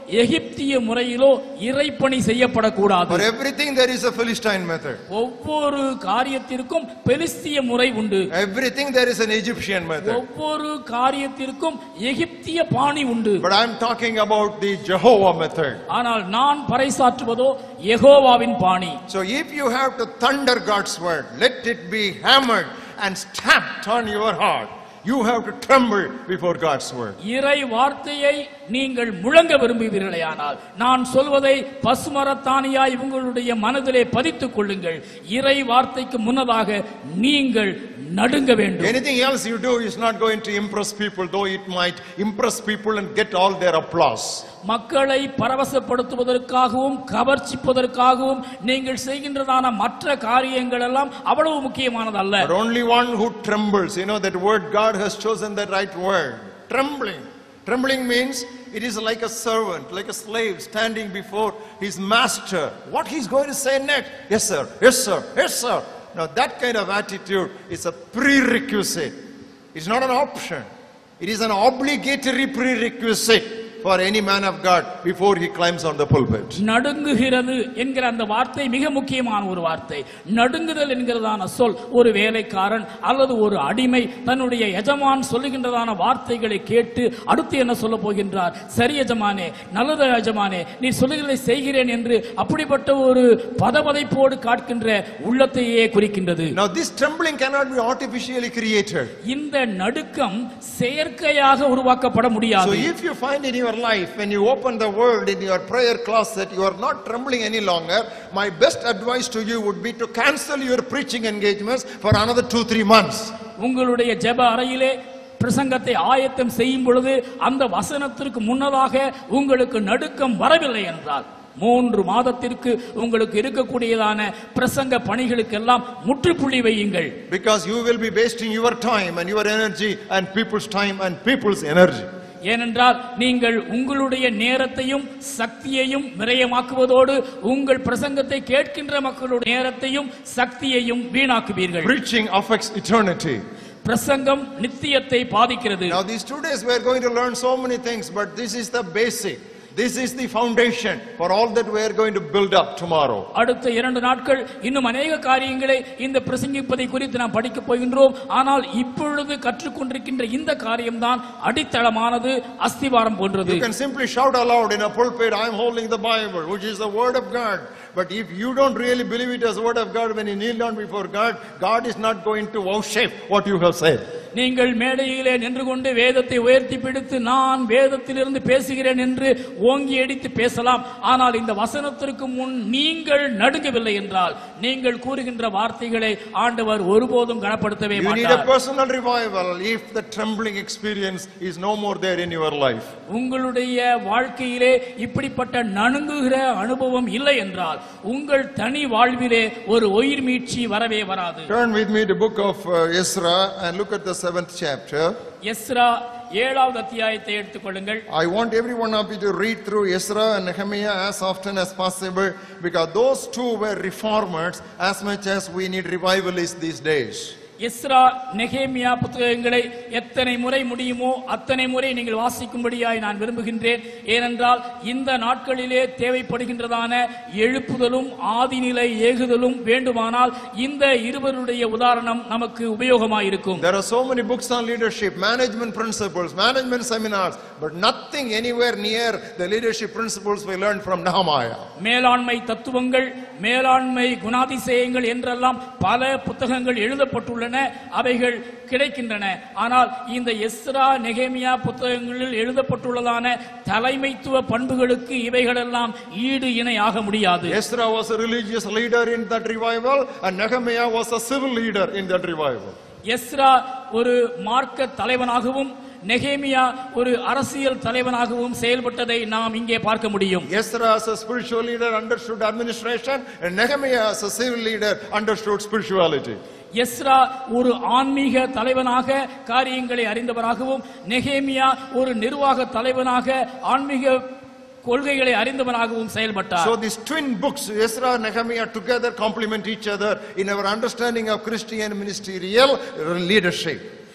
எகிப்திய முறையிலோ இறைப்பணி செய்யப்படக்கூடாது For everything there is a Philistine method. ஒவ்வொரு காரியத்திற்கும் பெலிஸ்திய முறை உண்டு Everything there is an Egyptian method. ஒவ்வொரு காரியத்திற்கும் எகிப்திய பாணி உண்டு But I'm talking about the Jehovah method. ஆனால் நான் பறைசாற்றுவதோ யெகோவாவின் பாணி So if you have to thunder God's word, let it be hammered and stamped on your heart. You have to tremble before God's word. இறை வார்த்தையை நீங்கள் முழங்க விரும்புவீர்களே ஆனால் நான் சொல்வதை பசுமரத்தானியாய் உங்களுடைய மனதிலே பதித்துக் கொள்ளுங்கள் இறை வார்த்தைக்கு முன்னதாக நீங்கள் நடுங்க வேண்டும் Anything else you do is not going to impress people, though it might impress people and get all their applause. மக்களை பரவசப்படுத்துவதற்காகவும் கவர்ச்சிப்பதற்காகவும் நீங்கள் செய்கின்றதான மற்ற காரியங்கள் எல்லாம் அவ்வளவு முக்கியமானதல்ல But only one who trembles, you know, that word God has chosen the right word. Trembling. Trembling means it is like a servant, like a slave standing before his master. What he's going to say next? Yes, sir. Yes, sir. Yes, sir. Now, that kind of attitude is a prerequisite. It's not an option. It is an obligatory prerequisite for any man of God before he climbs on the pulpit. நடுங்குகிறது என்கிற அந்த வார்த்தை மிக முக்கியமான ஒரு வார்த்தை நடுங்குதல் என்கிறதான சொல் ஒரு வேலைக்காரன் அல்லது ஒரு அடிமை தன்னுடைய எஜமான் சொல்லுகின்றதான வார்த்தைகளை கேட்டு அடுத்து என்ன சொல்ல போகின்றார் சரி எஜமானே நல்லது எஜமானே நீ சொல்லுகிறதை செய்கிறேன் என்று அப்படிப்பட்ட ஒரு பதபதைப்போடு காட்கின்ற உள்ளத்தையே குறிக்கின்றது Now, this trembling cannot be artificially created. இந்த நடுக்கம் செயற்கையாக உருவாக்கப்பட So முடியாது if you find in your life, when you open the word in your prayer closet, you are not trembling any longer, my best advice to you would be to cancel your preaching engagements for another two, three months. உங்களுடைய ஜெப அறையிலே பிரசங்கத்தை ஆயத்தம் செய்யும் பொழுது அந்த வசனத்திற்கு முன்னதாக உங்களுக்கு நடுக்கம் வரவில்லை என்றால் மூன்று மாதத்திற்கு உங்களுக்கு இருக்கக்கூடியதான பிரசங்க பணிகளுக்கெல்லாம் முற்றுப்புள்ளி வையுங்கள் Because you will be wasting your time and your energy and people's time and people's energy. ஏனென்றால் நீங்கள் உங்களுடைய நேரத்தையும் சக்தியையும் விரயமாக்குவதோடு உங்கள் பிரசங்கத்தை கேட்கின்ற மக்களுடைய நேரத்தையும் சக்தியையும் வீணாக்குவீர்கள் Preaching affects eternity. பிரசங்கம் நித்தியத்தை பாதிக்கிறது Now, these two days we are going to learn so many things, but this is the basic. This is the foundation for all that we are going to build up tomorrow. அடுத்த இரண்டு நாட்கள் இன்னும் அநேக காரியங்களை இந்த பிரசங்கிப்பதை குறித்து நாம் படிக்கப் போகின்றோம் ஆனால் இப்பொழுது கற்றுக்கொண்டிருக்கின்ற இந்த காரியம்தான் அடித்தளமானது அஸ்திவாரம் போன்றது You can simply shout aloud in a pulpit, I am holding the Bible, which is the Word of God. But if you don't really believe it as Word of God, when you kneel down before God, God is not going to vouchsafe what you have said. நீங்கள் மேடையிலே நின்று கொண்டு வேதத்தை உயர்த்தி பிடித்து நான் வேதத்திலிருந்து பேசுகிறேன் என்று ஓங்கி அடித்து பேசலாம் ஆனால் இந்த வசனத்திற்கு முன் நீங்கள் நடுங்கவில்லை என்றால் நீங்கள் கூறுகின்ற வார்த்தைகளை ஆண்டவர் ஒருபோதும் கனப்படுத்தவே You need a மாட்டார் personal revival if the trembling experience is no more there in your life. உங்களுடைய வாழ்க்கையிலே இப்படிப்பட்ட நணுங்குகிற அனுபவம் இல்லை என்றால் உங்கள் தனி வாழ்விலே ஒரு உயிர் மீட்சி வரவே வராது Turn with me to book of uh, Ezra and look at the seventh chapter. Ezra ஏழாவது அத்தியாயத்தை எடுத்துக்கொள்ளுங்கள் I want every one of you to read through Ezra and Nehemiah as often as possible because those two were reformers as much as we need revivalists these days. Ezra நெகேமியா புத்தகங்களை எத்தனை முறை முடியுமோ அத்தனை முறை நீங்கள் வாசிக்கும்படியாய் நான் விரும்புகின்றேன் ஏனென்றால் இந்த நாட்களிலே தேவைப்படுகின்றதான எழுப்புதலும் ஆதிநிலை ஏகுதலும் வேண்டுமானால் இந்த இருவருடைய உதாரணம் நமக்கு உபயோகமாயிருக்கும் There are so many books on leadership, management principles, management seminars, but nothing anywhere near the leadership principles we learned from Nehemiah. மேலாண்மை தத்துவங்கள் மேலாண்மை குணாதிசயங்கள் என்றெல்லாம் பல புத்தகங்கள் எழுதப்பட்டுள்ளன அவைகள் கிடைக்கின்றன ஆனால் இந்த எஸ்ரா நெகேமியா புத்தகங்களில் எழுதப்பட்டுள்ளதான தலைமைத்துவ பண்புகளுக்கு இவைகளெல்லாம் ஈடு இணை ஆக முடியாது Ezra was a religious leader in that revival, and Nehemiah was a civil leader in that revival. Ezra ஒரு மார்க்க தலைவனாகவும் நெகேமியா ஒரு அரசியல் தலைவனாகவும் செயல்பட்டதை நாம் இங்கே பார்க்க முடியும் Ezra as a spiritual leader understood administration, and Nehemiah as a civil leader understood spirituality. Ezra ஒரு ஆன்மீக தலைவனாக காரியங்களை அறிந்தவராகவும் நெகேமியா ஒரு நிர்வாக தலைவனாக ஆன்மீக கொள்கைகளை அறிந்தவனாகவும் செயல்பட்டார் So these twin books, Ezra and Nehemiah together complement each other in our understanding of Christian ministerial leadership.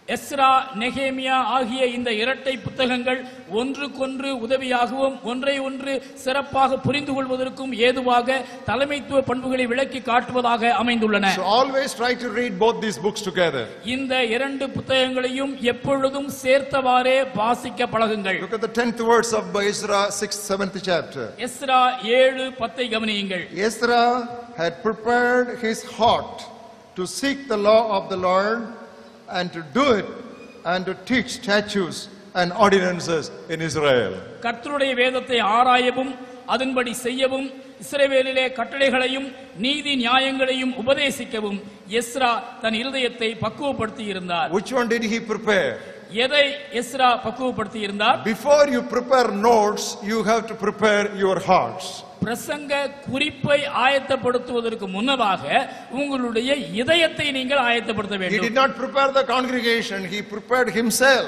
Ezra நெகேமியா ஆகிய இந்த இரட்டை புத்தகங்கள் ஒன்றுக்கொன்று உதவியாகவும் ஒன்றை ஒன்று சிறப்பாக புரிந்து கொள்வதற்கும் ஏதுவாக தலைமைத்துவ பண்புகளை விளக்கி காட்டுவதாக அமைந்துள்ளன So always try to read both these books together. இந்த இரண்டு புத்தகங்களையும் எப்பொழுதும் சேர்த்தவாறே வாசிக்க பழகுங்கள் Look at the 10th verse of Ezra 6th, 7th chapter. Ezra ஏழு பத்தை கவனியுங்கள் Ezra had prepared his heart to seek the law of the Lord and to do it and to teach statutes and ordinances in Israel. கர்த்தருடைய வேதத்தை ஆராயவும் அதன்படி செய்யவும் இஸ்ரவேலிலே கட்டளைகளையும் நீதி நியாயங்களையும் உபதேசிக்கவும் எஸ்ரா தன் இருதயத்தை பக்குவப்படுத்தி இருந்தார் Which one did he prepare? எதை எஸ்ரா பக்குவப்படுத்தி இருந்தார் Before you prepare notes, you have to prepare your hearts. பிரசங்க குறிப்பை ஆயத்தப்படுத்துவதற்கு முன்னதாக உங்களுடைய இதயத்தை நீங்கள் ஆயத்தப்படுத்த He வேண்டும் did not prepare the congregation, he prepared himself.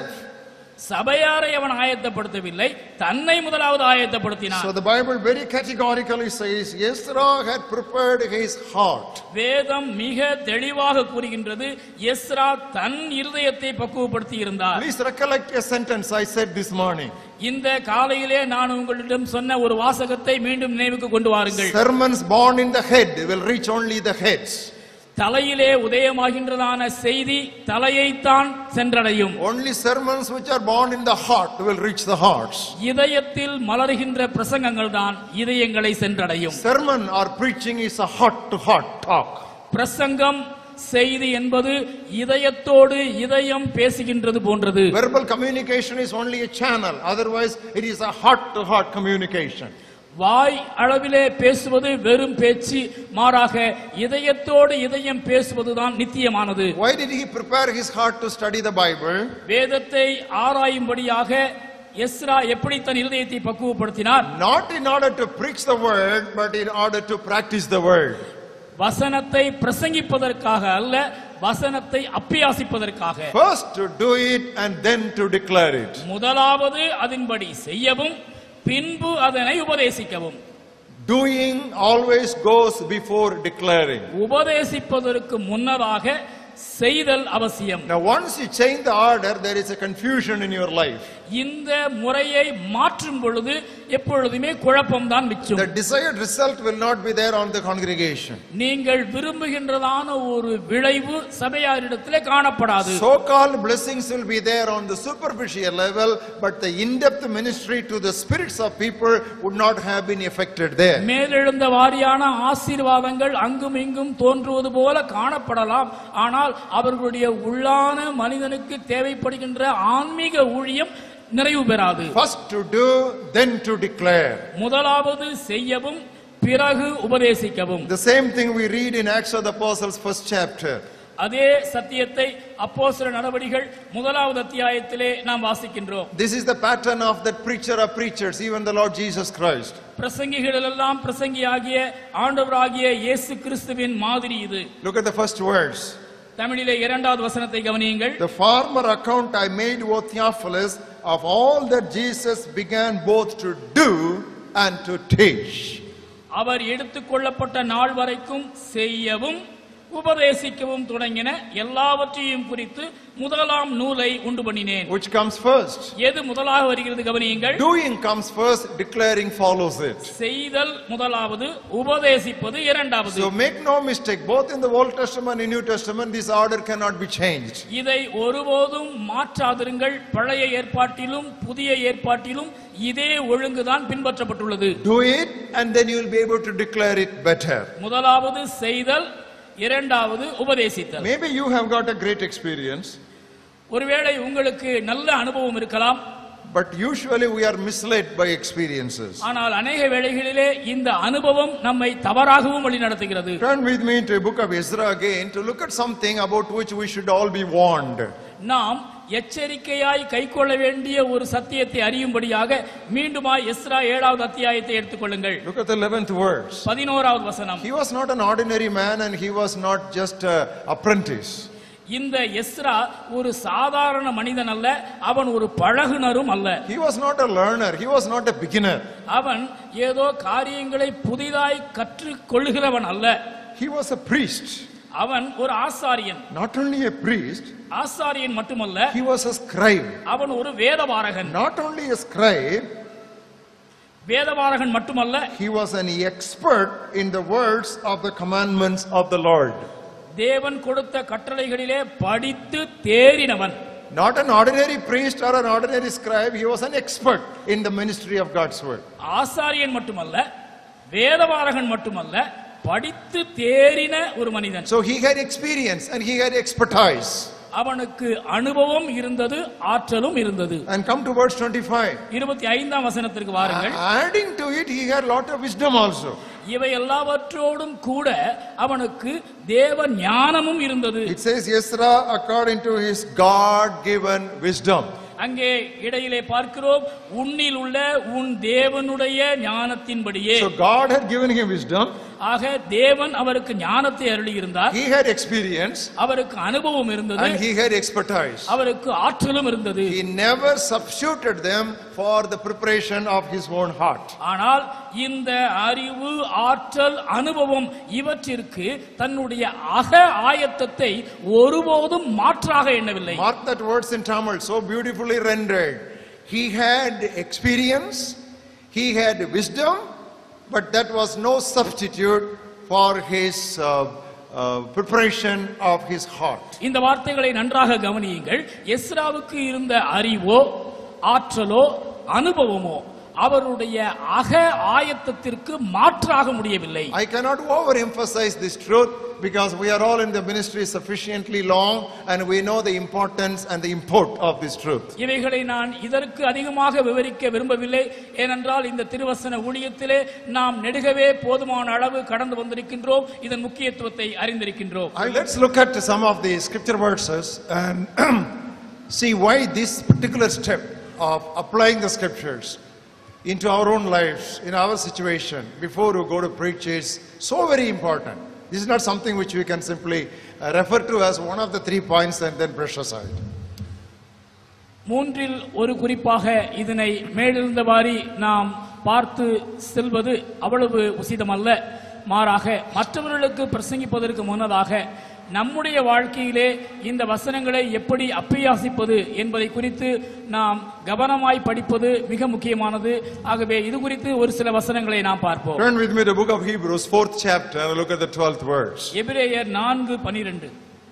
சபையாரை அவன் ஆயத்தப்படுத்தவில்லை தன்னை முதலாவது ஆயத்தப்படுத்தினான் So the Bible very categorically says Ezra had prepared his heart. வேதம் மிக தெளிவாக கூறுகின்றது எஸ்ரா தன் இருதயத்தை பக்குவப்படுத்தி இருந்தார் Please recollect a sentence I said this morning. இந்த காலையிலே நான் உங்களிடம் சொன்ன ஒரு வாசகத்தை மீண்டும் நினைவுக்கு கொண்டு வாருங்கள் Sermons born in the head will reach only the heads. தலையிலே உதயமாகின்றதான செய்தி தலையைத்தான் சென்றடையும் Only sermons which are born in the heart will reach the hearts. இதயத்தில் மலர்கின்ற பிரசங்கங்கள் தான் இதயங்களை சென்றடையும் Sermon or preaching is a heart to heart talk. பிரசங்கம் செய்தி என்பது இதயத்தோடு இதயம் பேசுகின்றது போன்றது Verbal communication is only a channel, otherwise, it is a heart to heart communication. வாய் அளவிலே பேசுவது வெறும் பேச்சு மாறாக இதயத்தோடு இதயம் பேசுவதுதான் நித்தியமானது Why did he prepare his heart to study the Bible? வேதத்தை ஆராயும்படியாக எஸ்ரா எப்படி தன் இருதயத்தை பக்குவப்படுத்தினார் Not in order to preach the word, but in order to practice the word. வசனத்தை பிரசங்கிப்பதற்காக அல்ல வசனத்தை அப்பியாசிப்பதற்காக First to do it and then to declare it. முதலாவது அதன்படி செய்யவும் பின்பு அதனை உபதேசிக்கவும் Doing always goes before declaring. உபதேசிப்பதற்கு முன்னதாக செய்தல் அவசியம் Now, once you change the order, there is a confusion in your life. இந்த முறையை மாற்றும் பொழுது எப்பொழுதுமே குழப்பம்தான் மிச்சம் The desired result will not be there on the congregation. நீங்கள் விரும்புகின்றதான ஒரு விளைவு சபையாரிடத்திலே காணப்படாது So called blessings will be there on the superficial level, but the in depth ministry to the spirits of people would not have been effected there. மேலெழுந்த வாரியான ஆசீர்வாதங்கள் அங்கும் இங்கும் தோன்றுவது போல காணப்படலாம் ஆனால் அவர்களுடைய உள்ளான மனிதனுக்கு தேவைப்படுகின்ற ஆன்மீக ஊழியம் நிறைவு பெறாது First to do, then to declare. முதலாவது செய்யவும் பிறகு உபதேசிக்கவும் The same thing we read in Acts of the Apostles, first chapter. அதே சத்தியத்தை அப்போஸ்தல நடவடிகள் முதலாவது அத்தியாயத்திலே நாம் வாசிக்கின்றோம் This is the pattern of that preacher of preachers, even the Lord Jesus Christ. பிரசங்கிகளெல்லாம் பிரசங்கியாகிய ஆண்டவராகிய இயேசு கிறிஸ்துவின் மாதிரி இது Look at the first words. தமிழிலே இரண்டாவது வசனத்தை கவனியுங்கள் The former account I made, O Theophilus, of all that Jesus began both to do and to teach. அவர் எடுத்துக்கொள்ளப்பட்ட நாள் வரைக்கும் செய்யவும் உபதேசிக்கவும் தொடங்கின எல்லாவற்றையும் குறித்து முதலாம் நூலை உண்டு பண்ணினேன் Which comes first? எது முதலாக வருகிறது கவனியுங்கள் Doing comes first, declaring follows it. செய்தல் முதலாவது உபதேசிப்பது இரண்டாவது So make no mistake, both in the Old Testament and New Testament, this order cannot be changed. இதை ஒருபோதும் மாற்றாதிருங்கள் பழைய ஏற்பாட்டிலும் புதிய ஏற்பாட்டிலும் இதே ஒழுங்குதான் பின்பற்றப்பட்டுள்ளது Do it, and then you will be able to declare it better. முதலாவது செய்தல் இரண்டாவது உபதேசித்தல் Maybe you have got a great experience, ஒருவேளை உங்களுக்கு நல்ல அனுபவம் இருக்கலாம் but usually we are misled by experiences. ஆனால் அநேக வேளைகளிலே இந்த அனுபவம் நம்மை தவறாகவும் வழிநடத்துகிறது Turn with me to the book of Ezra again to look at something about which we should all be warned. நாம் எச்சரிக்கையாய் கைக்கொள்ள வேண்டிய ஒரு சத்தியத்தை அறியும்படியாக மீண்டுமாய் எஸ்ரா ஏழாவது அத்தியாயத்தை எடுத்துக்கொள்ளுங்கள் Look at the 11th verse. பதினோராவது வசனம் He was not an ordinary man and he was not just an apprentice. இந்த எஸ்ரா ஒரு சாதாரண மனிதன் அல்ல அவன் ஒரு பழகுனரும் அல்ல He was not a learner. He was not a beginner. அவன் ஏதோ காரியங்களை புதிதாய் கற்றுக் கொள்ளுகிறவன் அல்ல He was a priest. அவன் ஒரு ஆசாரியன் Not only a priest, ஆசாரியன் மட்டுமல்ல he was a scribe. அவன் ஒரு வேதவாரகன் Not only a scribe, வேதவாரகன் மட்டுமல்ல he was an expert in the words of the commandments of the Lord. தேவன் கொடுத்த கட்டளைகளிலே படித்து தேறினவன் Not an ordinary priest or an ordinary scribe, he was an expert in the ministry of God's word. ஆசாரியன் மட்டுமல்ல வேதவாரகன் மட்டுமல்ல படித்து தேறின ஒரு மனிதன் So he had experience and he had expertise. அவனுக்கு அனுபவம் இருந்தது ஆற்றலும் இருந்தது And come to verse 25. இருபத்தி ஐந்தாம் வசனத்திற்கு வாருங்கள் Adding to it, he had lot of wisdom also. இவை எல்லாவற்றோடும் கூட அவனுக்கு தேவ ஞானமும் இருந்தது It says, Yesra, according to his God given wisdom. அங்கே இடையிலே பார்க்கிறோம் உன்னில் உள்ள உன் தேவனுடைய ஞானத்தின்படியே So God had given him wisdom, ஆக தேவன் அவருக்கு ஞானத்தை அருளி இருந்தார் he had experience, அவருக்கு அனுபவம் இருந்தது and he had expertise. அவருக்கு ஆற்றலும் இருந்தது He never substituted them for the preparation of his own heart. ஆனால் இந்த அறிவு ஆற்றல் அனுபவம் இவற்றிற்கு தன்னுடைய அக ஆயத்தத்தை ஒருபோதும் மாற்றாக எண்ணவில்லை Mark that words in Tamil, so beautifully rendered. He had experience, he had wisdom, but that was no substitute for his uh, uh, preparation of his heart. இந்த வார்த்தைகளை நன்றாக கவனியுங்கள் எஸ்ராவுக்கு இருந்த அறிவோ ஆற்றலோ அனுபவமோ அவருடைய அக ஆயத்தத்திற்கு மாற்றாக முடியவில்லை I cannot overemphasize this truth because we are all in the ministry sufficiently long and we know the importance and the import of this truth. இவைகளை நான் இதற்கு அதிகமாக விவரிக்க விரும்பவில்லை ஏனென்றால் இந்த திருவசன ஊழியத்திலே நாம் நெடுகவே போதுமான அளவு கடந்து வந்திருக்கின்றோம் இதன் முக்கியத்துவத்தை அறிந்திருக்கின்றோம் Uh, let's look at some of the scripture verses and see why this particular step of applying the scriptures into our own lives, in our situation, before we go to preach is so very important. This is not something which we can simply uh, refer to as one of the three points and then brush aside. மூன்றில் ஒரு குறிப்பாக இதனை மேலிருந்தவாறி நாம் பார்த்து செல்வது அவ்வளவு உசிதமல்ல மாறாக மற்றவர்களுக்கு பிரசங்கிப்பதற்கு முன்னதாக நம்முடைய வாழ்க்கையிலே இந்த வசனங்களை எப்படி அப்பியாசிப்பது என்பதை குறித்து நாம் கவனமாய் படிப்பது மிக முக்கியமானது ஆகவே இது குறித்து ஒரு சில வசனங்களை நாம் பார்ப்போம் Turn with me to the book of Hebrews, fourth chapter, and look at the twelfth verse. எபிரேயர் நான்கு பனிரெண்டு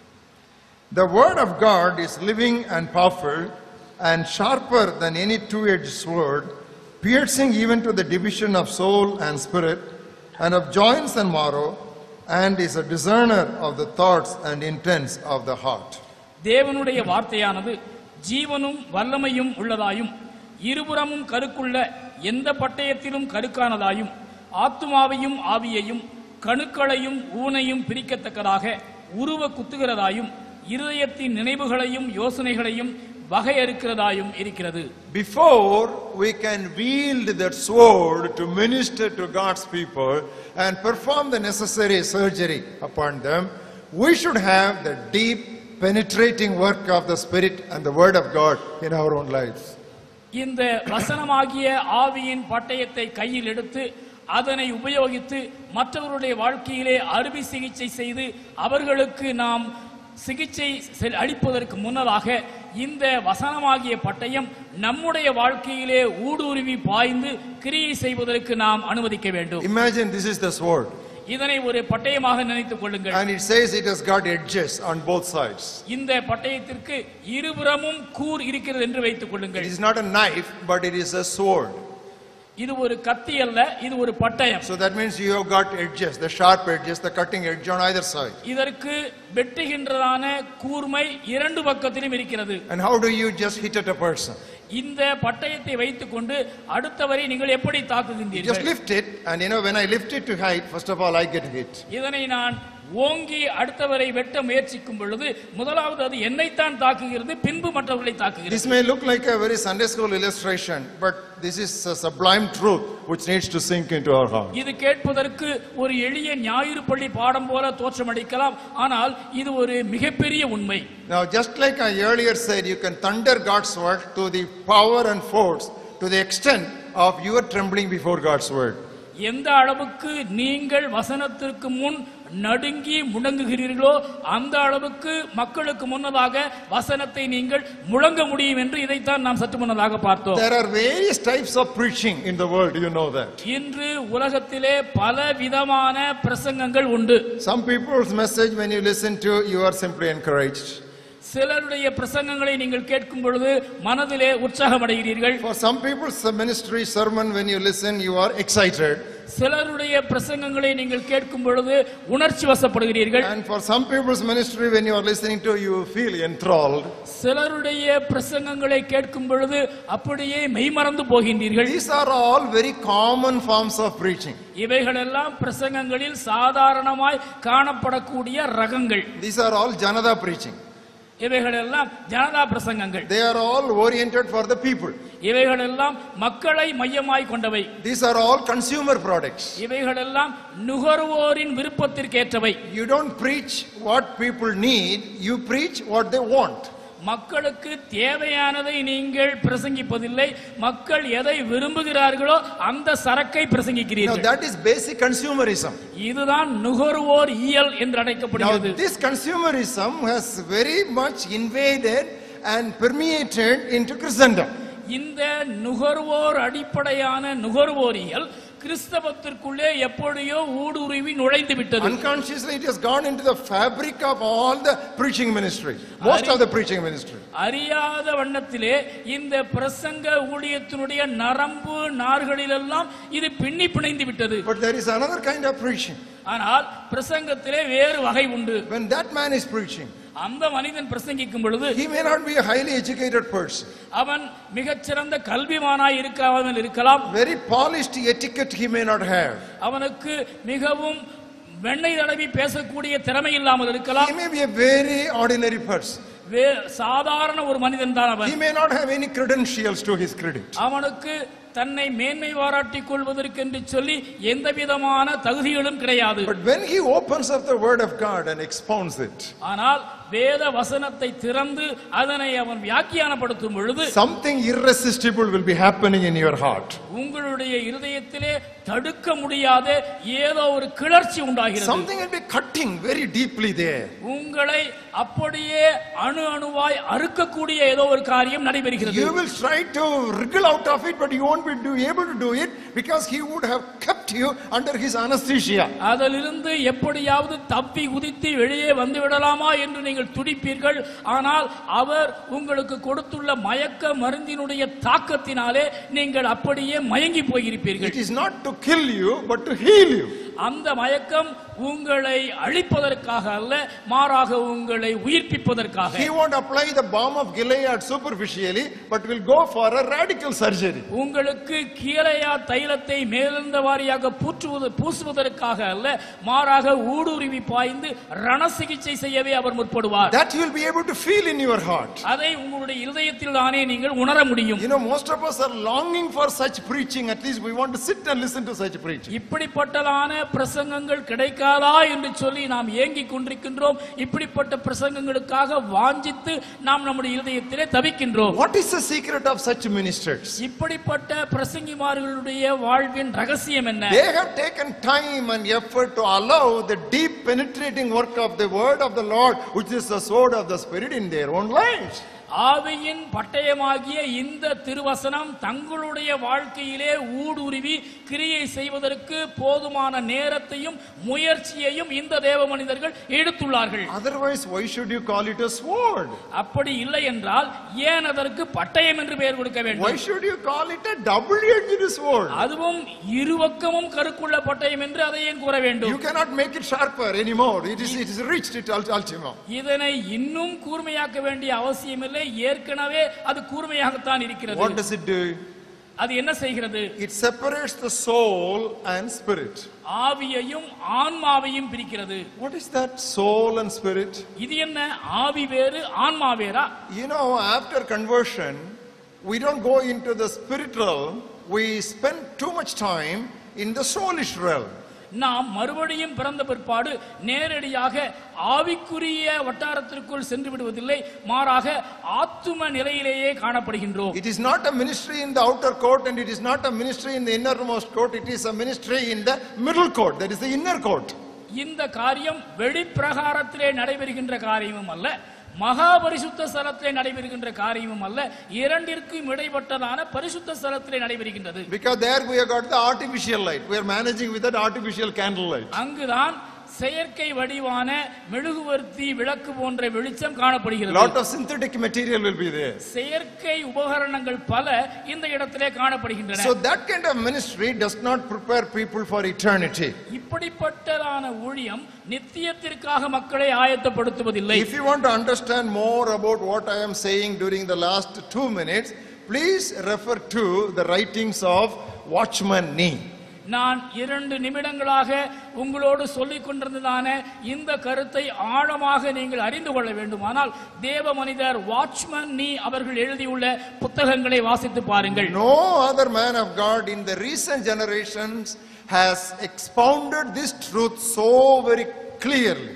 The word of God is living and powerful and sharper than any two-edged sword, piercing even to the division of soul and spirit, and of joints and marrow, and is a discerner of the thoughts and intents of the heart. தேவனுடைய வார்த்தையானது ஜீவனும் வல்லமையும் உள்ளதாயும் இருபுறமும் கருக்குள்ள எந்த பட்டயத்திலும் கருக்கானதாயும் ஆத்துமாவையும் ஆவியையும் கணுக்களையும் ஊனையும் பிரிக்கத்தக்கதாக உருவ குத்துகிறதாயும் இருதயத்தின் நினைவுகளையும் யோசனைகளையும் வகையறுக்கிறதாயும் இருக்கிறது Before we can wield that sword to minister to God's people and perform the necessary surgery upon them, we should have the deep, penetrating work of the Spirit and the Word of God in our own lives. இந்த வசனமாகிய ஆவியின் பட்டயத்தை கையில் எடுத்து அதனை உபயோகித்து மற்றவருடைய வாழ்க்கையிலே அறுவை சிகிச்சை செய்து அவர்களுக்கு நாம் சிகிச்சை செ- அளிப்பதற்கு முன்னதாக இந்த வசனமாகிய பட்டயம் நம்முடைய வாழ்க்கையிலே ஊடுருவி பாய்ந்து கிரியை செய்வதற்கு நாம் அனுமதிக்க வேண்டும் Imagine this is the sword, இதனை ஒரு பட்டயமாக நினைத்துக் கொள்ளுங்கள் and it says it has got edges on both sides. இந்த பட்டயத்திற்கு இருபுறமும் கூர் இருக்கிறது என்று வைத்துக் It கொள்ளுங்கள் is not a knife, but it is a sword. இது ஒரு கத்தி அல்ல இது ஒரு பட்டயம் So that means you have got edges, the sharp edges, the cutting edge on either side. இதற்கு வெட்டுகின்றதான கூர்மை இரண்டு பக்கத்திலும் இருக்கிறது And how do you just hit at a person? இந்த பட்டயத்தை வைத்துக்கொண்டு அடுத்தவரை நீங்கள் எப்படி You just தாக்குகின்றீர்கள் lift it, and you know, when I lift it to height, first of all, I get hit. இதனை நான் ஓங்கி அடுத்தவரை வெட்ட முயற்சிக்கும் பொழுது முதலாவது அது என்னைத்தான் தாக்குகிறது பின்பு மற்றவர்களை தாக்குகிறது This may look like a very Sunday school illustration, but this is a sublime truth which needs to sink into our heart. இது கேட்பதற்கு ஒரு எளிய ஞாயிறு பள்ளி பாடம் போல தோற்றமளிக்கலாம் ஆனால் இது ஒரு மிகப்பெரிய உண்மை Now, just like I earlier said, you can thunder God's word to the power and force to the extent of your trembling before God's word. எந்த அளவுக்கு நீங்கள் வசனத்திற்கு முன் நடுங்கி முழங்குகிறீர்களோ அந்த அளவுக்கு மக்களுக்கு முன்னதாக வசனத்தை நீங்கள் முழங்க முடியும் என்று இதைத்தான் நாம் சற்று முன்னதாக பார்த்தோம் There are various types of preaching in the world, you know that. இன்று உலகத்திலே பல விதமான பிரசங்கங்கள் உண்டு Some people's message, when you listen to, you are simply encouraged. சிலருடைய பிரசங்கங்களை நீங்கள் கேட்கும் பொழுது மனதிலே உற்சாகம் அடைகிறீர்கள் For some people's ministry sermon, when you listen, you are excited. சிலருடைய பிரசங்கங்களை நீங்கள் கேட்கும் பொழுது உணர்ச்சி வசப்படுகிறீர்கள் And for some people's ministry, when you are listening to, you feel enthralled. சிலருடைய பிரசங்கங்களை கேட்கும் பொழுது அப்படியே மெய்மறந்து போகின்றீர்கள் These are all very common forms of preaching. இவைகளெல்லாம் பிரசங்கங்களில் சாதாரணமாய் காணப்படக்கூடிய ரகங்கள் These are all Janada preaching. இவைகளெல்லாம் Janata பிரசங்கங்கள் They are all oriented for the people. இவைகளெல்லாம் மக்களை மையமாய் கொண்டவை These are all consumer products. இவைகளெல்லாம் நுகர்வோரின் விருப்பத்திற்கேற்றவை You don't preach what people need, you preach what they want. மக்களுக்கு தேவையானதை நீங்கள் பிரசங்கிப்பதில்லை மக்கள் எதை விரும்புகிறார்களோ அந்த சரக்கை Now பிரசங்கிக்கிறீர்கள் that is basic consumerism. இதுதான் நுகர்வோர் இயல் என்று Now அழைக்கப்படுகிறது this consumerism has very much invaded and permeated into Christendom. இந்த நுகர்வோர் அடிப்படையான நுகர்வோரியல் கிறிஸ்தவத்திற்குள்ளே எப்படியோ ஊடுருவி நுழைந்து விட்டது Unconsciously it has gone into the fabric of all the preaching ministry. Most of the preaching ministry. அறியாத வண்ணத்திலே இந்த பிரசங்க ஊழியத்தினுடைய நரம்பு நார்களிலெல்லாம் இது பின்னி பிணைந்து விட்டது But there is another kind of preaching. ஆனால் பிரசங்கத்திலே வேறு வகை உண்டு When that man is preaching, அந்த மனிதன் பிரசங்கிக்கும் பொழுது he may not be a highly educated person. அவன் மிகச்சிறந்த கல்விமானாய் இருக்காமல் இருக்கலாம் Very polished etiquette he may not have. அவனுக்கு மிகவும் வெண்ணெய் தடவி பேசக்கூடிய திறமை இல்லாமல் இருக்கலாம் He may be a very ordinary person. வே சாதாரண ஒரு மனிதன் தான் அவன் He may not have any credentials to his credit. அவனுக்கு தன்னை மேன்மை பாராட்டிக் கொள்வதற்கென்று சொல்லி எந்த விதமான தகுதிகளும் கிடையாது But when he opens up the word of God and expounds it, ஆனால் வேத வசனத்தை திறந்து அதனை அவன் வியாக்கியானப்படுத்தும் பொழுது something irresistible will be happening in your heart. உங்களுடைய இருதயத்திலே தடுக்க முடியாத ஏதோ ஒரு கிளர்ச்சி உண்டாகிறது Something will be cutting very deeply there. உங்களை அப்படியே அணு அணுவாய் அறுக்கக்கூடிய ஏதோ ஒரு காரியம் நடைபெறுகிறது You will try to wriggle out of it, but you won't be do, able to do it because he would have kept you under his anesthesia. அதிலிருந்து எப்படியாவது தப்பி குதித்து வெளியே வந்து விடலாமா என்று நீங்கள் துடிப்பீர்கள் ஆனால் அவர் உங்களுக்கு கொடுத்துள்ள மயக்க மருந்தினுடைய தாக்கத்தினாலே நீங்கள் அப்படியே மயங்கி போயிருப்பீர்கள் It is not to kill you, but to heal you. அந்த மயக்கம் உங்களை அழிப்பதற்காக அல்ல மாறாக உங்களை உயிர்ப்பிப்பதற்காக He won't apply the balm of Gilead superficially, but will go for a radical surgery. உங்களுக்கு கீழையா தைலத்தை மேலிருந்த வாரியாக பூற்றுவது பூசுவதற்காக அல்ல மாறாக ஊடுருவி பாய்ந்து ரண சிகிச்சை செய்யவே அவர் முற்படுவார் That you will be able to feel in your heart. அதை உங்களுடைய இருதயத்தில் தானே நீங்கள் உணர முடியும் You know, most of us are longing for such preaching. At least we want to sit and listen to such preaching. இப்படிப்பட்டதான பிரசங்கங்கள் கிடைக்காதா என்று சொல்லி நாம் ஏங்கிக் கொண்டிருக்கின்றோம் இப்படிப்பட்ட பிரசங்கங்களுக்காக வாஞ்சித்து நாம் நம்முடைய இருதயத்திலே தவிக்கின்றோம் What is the secret of such ministers? இப்படிப்பட்ட பிரசங்கிமார்களுடைய வாழ்வின் ரகசியம் என்ன They have taken time and effort to allow the deep penetrating work of the word of the Lord, which is the sword of the Spirit, in their own lives. ஆவியின் பட்டயமாகிய இந்த திருவசனம் தங்களுடைய வாழ்க்கையிலே ஊடுருவி கிரியை செய்வதற்கு போதுமான நேரத்தையும் முயற்சியையும் இந்த தேவ மனிதர்கள் எடுத்துள்ளார்கள் Otherwise, why should you call it a sword? அப்படி இல்லை என்றால் ஏன் அதற்கு பட்டயம் என்று பெயர் கொடுக்க Why வேண்டும் should you call it a double edged sword? அதுவும் இருபக்கமும் கருக்குள்ள பட்டயம் என்று அதை ஏன் கூற You வேண்டும் cannot make it sharper anymore. It is, it is reached it ult- ultima. இதனை இன்னும் கூர்மையாக்க வேண்டிய அவசியமில்லை ஏற்கனவே அது கூர்மையாகத்தான் What இருக்கிறது does it do? அது என்ன செய்கிறது It separates the soul and spirit. ஆவியையும் ஆன்மாவையும் பிரிக்கிறது What is that soul and spirit? இது என்ன ஆவி வேறு ஆன்மா வேறா You know, after conversion, we don't go into the spirit realm, we spend too much time in the soulish realm. நாம் மறுபடியும் பிறந்த பிற்பாடு நேரடியாக ஆவிக்குரிய வட்டாரத்திற்குள் சென்று விடுவதில்லை மாறாக ஆத்தும நிலையிலேயே காணப்படுகின்றோம் It is not a ministry in the outer court and it is not a ministry in the innermost court. It is a ministry in the middle court, that is the inner court. இந்த காரியம் வெளிப்பிரகாரத்திலே நடைபெறுகின்ற காரியமும் அல்ல மகா பரிசுத்த ஸ்தலத்திலே நடைபெறுகின்ற காரியமும் அல்ல இரண்டிற்கும் இடைப்பட்டதான பரிசுத்த ஸ்தலத்திலே நடைபெறுகின்றது Because there we have got the artificial light. We are managing with that artificial candle light. அங்குதான் செயற்கை வடிவான மெழுகுவர்த்தி விளக்கு போன்ற வெளிச்சம் காணப்படுகிறது Lot of synthetic material will be there. செயற்கை உபகரணங்கள் பல இந்த இடத்திலே காணப்படுகின்றன So that kind of ministry does not prepare people for eternity. இப்படிப்பட்டதான ஊழியம் நித்தியத்திற்காக மக்களை ஆயத்தப்படுத்துவதில்லை If you want to understand more about what I am saying during the last two minutes, please refer to the writings of Watchman Nee. நான் இரண்டு நிமிடங்களாக உங்களோடு சொல்லிக் கொண்டிருந்ததான இந்த கருத்தை ஆழமாக நீங்கள் அறிந்து கொள்ள வேண்டுமானால் தேவ மனிதர் வாட்ச்மன் நீ அவர்கள் எழுதியுள்ள புத்தகங்களை வாசித்து பாருங்கள் No other man of God in the recent generations has expounded this truth so very clearly.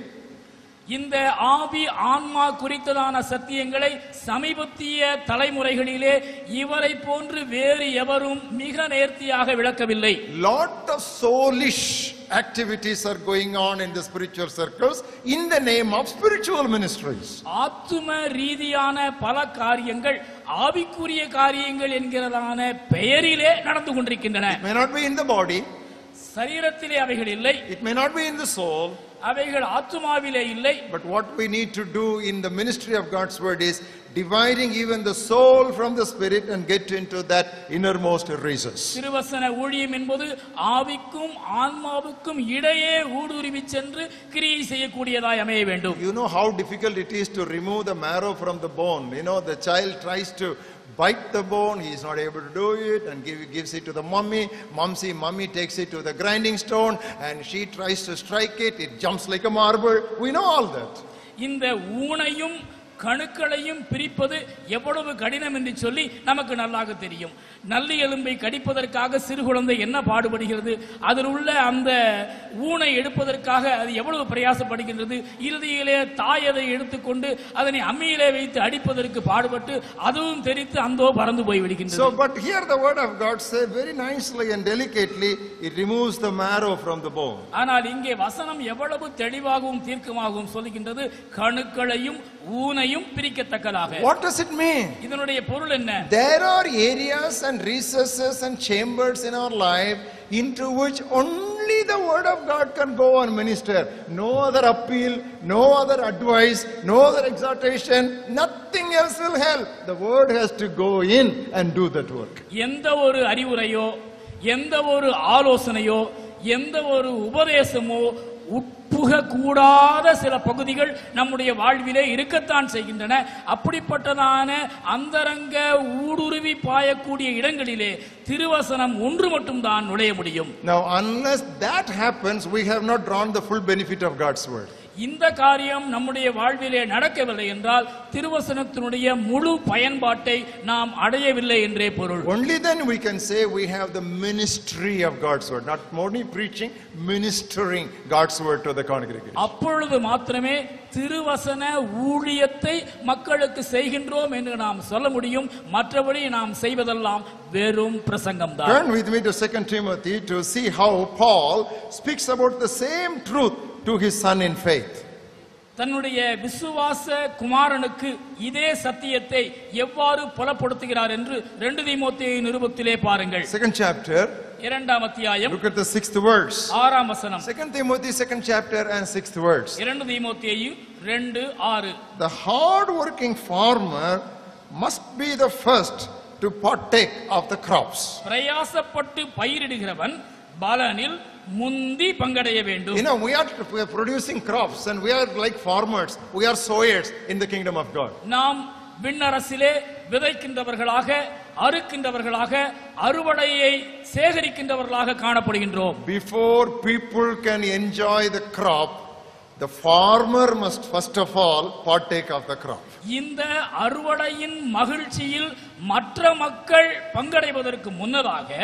இந்த ஆவி ஆன்மா குறித்ததான சத்தியங்களை சமீபத்திய தலைமுறைகளிலே இவரை போன்று வேறு எவரும் மிக நேர்த்தியாக விளக்கவில்லை Lot of soulish activities are going on in the spiritual circles in the name of spiritual ministries. ஆத்தும ரீதியான பல காரியங்கள் ஆவிக்குரிய காரியங்கள் என்கிறதான பெயரிலே நடந்து கொண்டிருக்கின்றன It may not be in the body, சரீரத்திலே அவைகள் இல்லை it may not be in the soul, அவைகள் ஆத்துமாவிலே இல்லை but what we need to do in the ministry of God's word is dividing even the soul from the spirit and get into that innermost recess. திருவசன ஊழியம் என்பது ஆவிக்கும் ஆன்மாவுக்கும் இடையே ஊடுருவி சென்று கிரியை செய்யக்கூடியதாய் அமைய வேண்டும் You know how difficult it is to remove the marrow from the bone. You know, the child tries to bite the bone, he is not able to do it, and give, gives it to the mummy. Mumsy, mummy takes it to the grinding stone, and she tries to strike it, it jumps like a marble. We know all that. இந்த ஊனையும் கணுக்களையும் பிரிப்பது எவ்வளவு கடினம் என்று சொல்லி நமக்கு நல்லாக தெரியும் நல்லி எலும்பை கடிப்பதற்காக சிறு குழந்தை என்ன பாடுபடுகிறது அதில் உள்ள அந்த ஊனை எடுப்பதற்காக அது எவ்வளவு பிரயாசப்படுகின்றது இறுதியிலே தாய் அதை எடுத்துக்கொண்டு அதனை அம்மியிலே வைத்து அடிப்பதற்கு பாடுபட்டு அதுவும் தெரித்து அந்தோ பறந்து போய் விடுகின்றது So, but here the word of God says very nicely and delicately, it removes the marrow from the bone. ஆனால் இங்கே வசனம் எவ்வளவு தெளிவாகவும் தீர்க்கமாகவும் சொல்லுகின்றது கணுக்களையும் ஊனையும் பிரிக்கத்தக்கதாக What does it mean? இதனுடைய பொருள் என்ன There are areas and recesses and chambers in our life into which only the word of God can go and minister. No other appeal, no other advice, no other exhortation, nothing else will help. The word has to go in and do that work. எந்த ஒரு அறிவுரையோ எந்த ஒரு ஆலோசனையோ எந்த ஒரு உபதேசமோ உட்புக கூடாத சில பகுதிகள் நம்முடைய வாழ்விலே இருக்கத்தான் செய்கின்றன அப்படிப்பட்டதான அந்தரங்க ஊடுருவி பாயக்கூடிய இடங்களிலே திருவசனம் ஒன்று மட்டும்தான் நுழைய முடியும் Now, unless that happens, we have not drawn the full benefit of God's word. இந்த காரியம் நம்முடைய வாழ்விலே நடக்கவில்லை என்றால் திருவசனத்தினுடைய முழு பயன்பாட்டை நாம் அடையவில்லை என்றே பொருள் Only then we can say we have the ministry of God's word, not only preaching, ministering God's word to the congregation. அப்பொழுது மாத்திரமே திருவசன ஊழியத்தை மக்களுக்கு செய்கின்றோம் என்று நாம் சொல்ல முடியும் மற்றபடி நாம் செய்வதெல்லாம் வெறும் பிரசங்கம்தான் Turn with me to 2 Timothy to see how Paul speaks about the same truth to his son in faith. தன்னுடைய விசுவாச குமாரனுக்கு இதே சத்தியத்தை எவ்வாறு புலப்படுத்துகிறார் என்று ரெண்டு தீமோத்தேயு நிருபத்திலே பாருங்கள் Second chapter, இரண்டாம் அத்தியாயம் look at the sixth verse. ஆறாம் வசனம் 2 Timothy, second chapter and sixth verse. இரண்டு தீமோத்தேயு ரெண்டு ஆறு The hard-working farmer must be the first to partake of the crops. பிரயாசப்பட்டு பயிரிடுகிறவன் பலனில் முந்தி பங்கடைய வேண்டும் You know, we are, we are producing crops and we are like farmers. We are sowers in the kingdom of God. நாம் விண்ணரசிலே விதைக்கின்றவர்களாக அறுக்கின்றவர்களாக அறுவடையை சேகரிக்கின்றவர்களாக காணப்படுகின்றோம் Before people can enjoy the crop, the farmer must first of all partake of the crop. இந்த அறுவடையின் மகிழ்ச்சியில் மற்ற மக்கள் பங்கடைவதற்கு முன்னதாக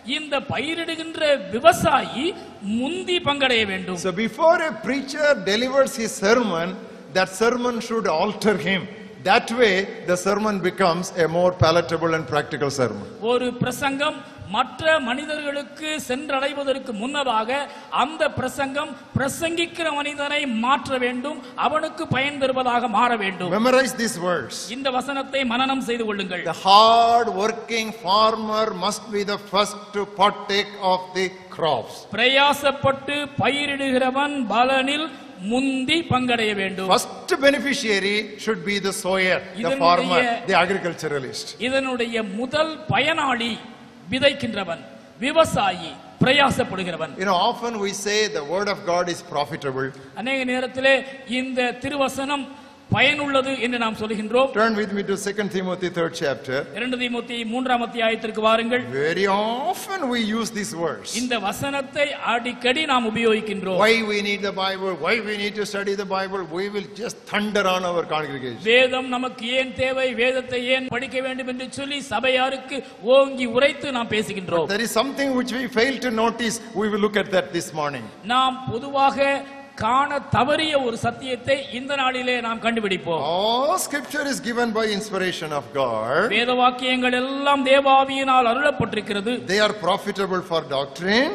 இந்த பயிரிடுகின்ற விவசாயி முந்தி பங்கடைய வேண்டும் So before a preacher delivers his sermon, that sermon should alter him. That way, the sermon becomes a more palatable and practical sermon. ஒரு பிரசங்கம் மற்ற மனிதர்களுக்கு சென்றடைவதற்கு முன்னதாக அந்த பிரசங்கம் பிரசங்கிக்கிற மனிதனை மாற்ற வேண்டும் அவனுக்கு பயன் தருவதாக மாற வேண்டும் Memorize this verse. இந்த வசனத்தை மனனம் செய்து கொள்ளுங்கள் The hard working farmer must be the first to partake of the crops. பிரயாசப்பட்டு பயிரிடுகிறவன் பலனில் முந்தி பங்கடைய வேண்டும் First beneficiary should be the sower, the இதனுடைய- farmer, the agriculturalist. இதனுடைய முதல் பயனாளி விதைக்கின்றவன் விவசாயி பிரயாசப்படுகிறவன் You know, often we say the word of God is profitable. அநேக நேரத்திலே இந்த திருவசனம் பயனுள்ளது என்று நாம் சொல்கின்றோம் Turn with me to 2 Timothy 3rd chapter. இரண்டு தீமோத்தி மூன்றாம் அத்தியாயத்திற்கு வாருங்கள் Very often we use this verse. இந்த வசனத்தை அடிக்கடி நாம் உபயோகிக்கின்றோம் Why we need the Bible, why we need to study the Bible, we will just thunder on our congregation. வேதம் நமக்கு ஏன் தேவை வேதத்தை ஏன் படிக்க வேண்டும் என்று சொல்லி சபையாருக்கு ஓங்கி உரைத்து நாம் பேசுகின்றோம் There is something which we fail to notice. We will look at that this morning. நாம் பொதுவாக காண தவறிய ஒரு சத்தியத்தை இந்த நாளிலே நாம் கண்டுபிடிப்போம் All scripture is given by inspiration of God. வேத வாக்கியங்கள் எல்லாம் தேவாவியினால் அருளப்பட்டிருக்கிறது They are profitable for doctrine,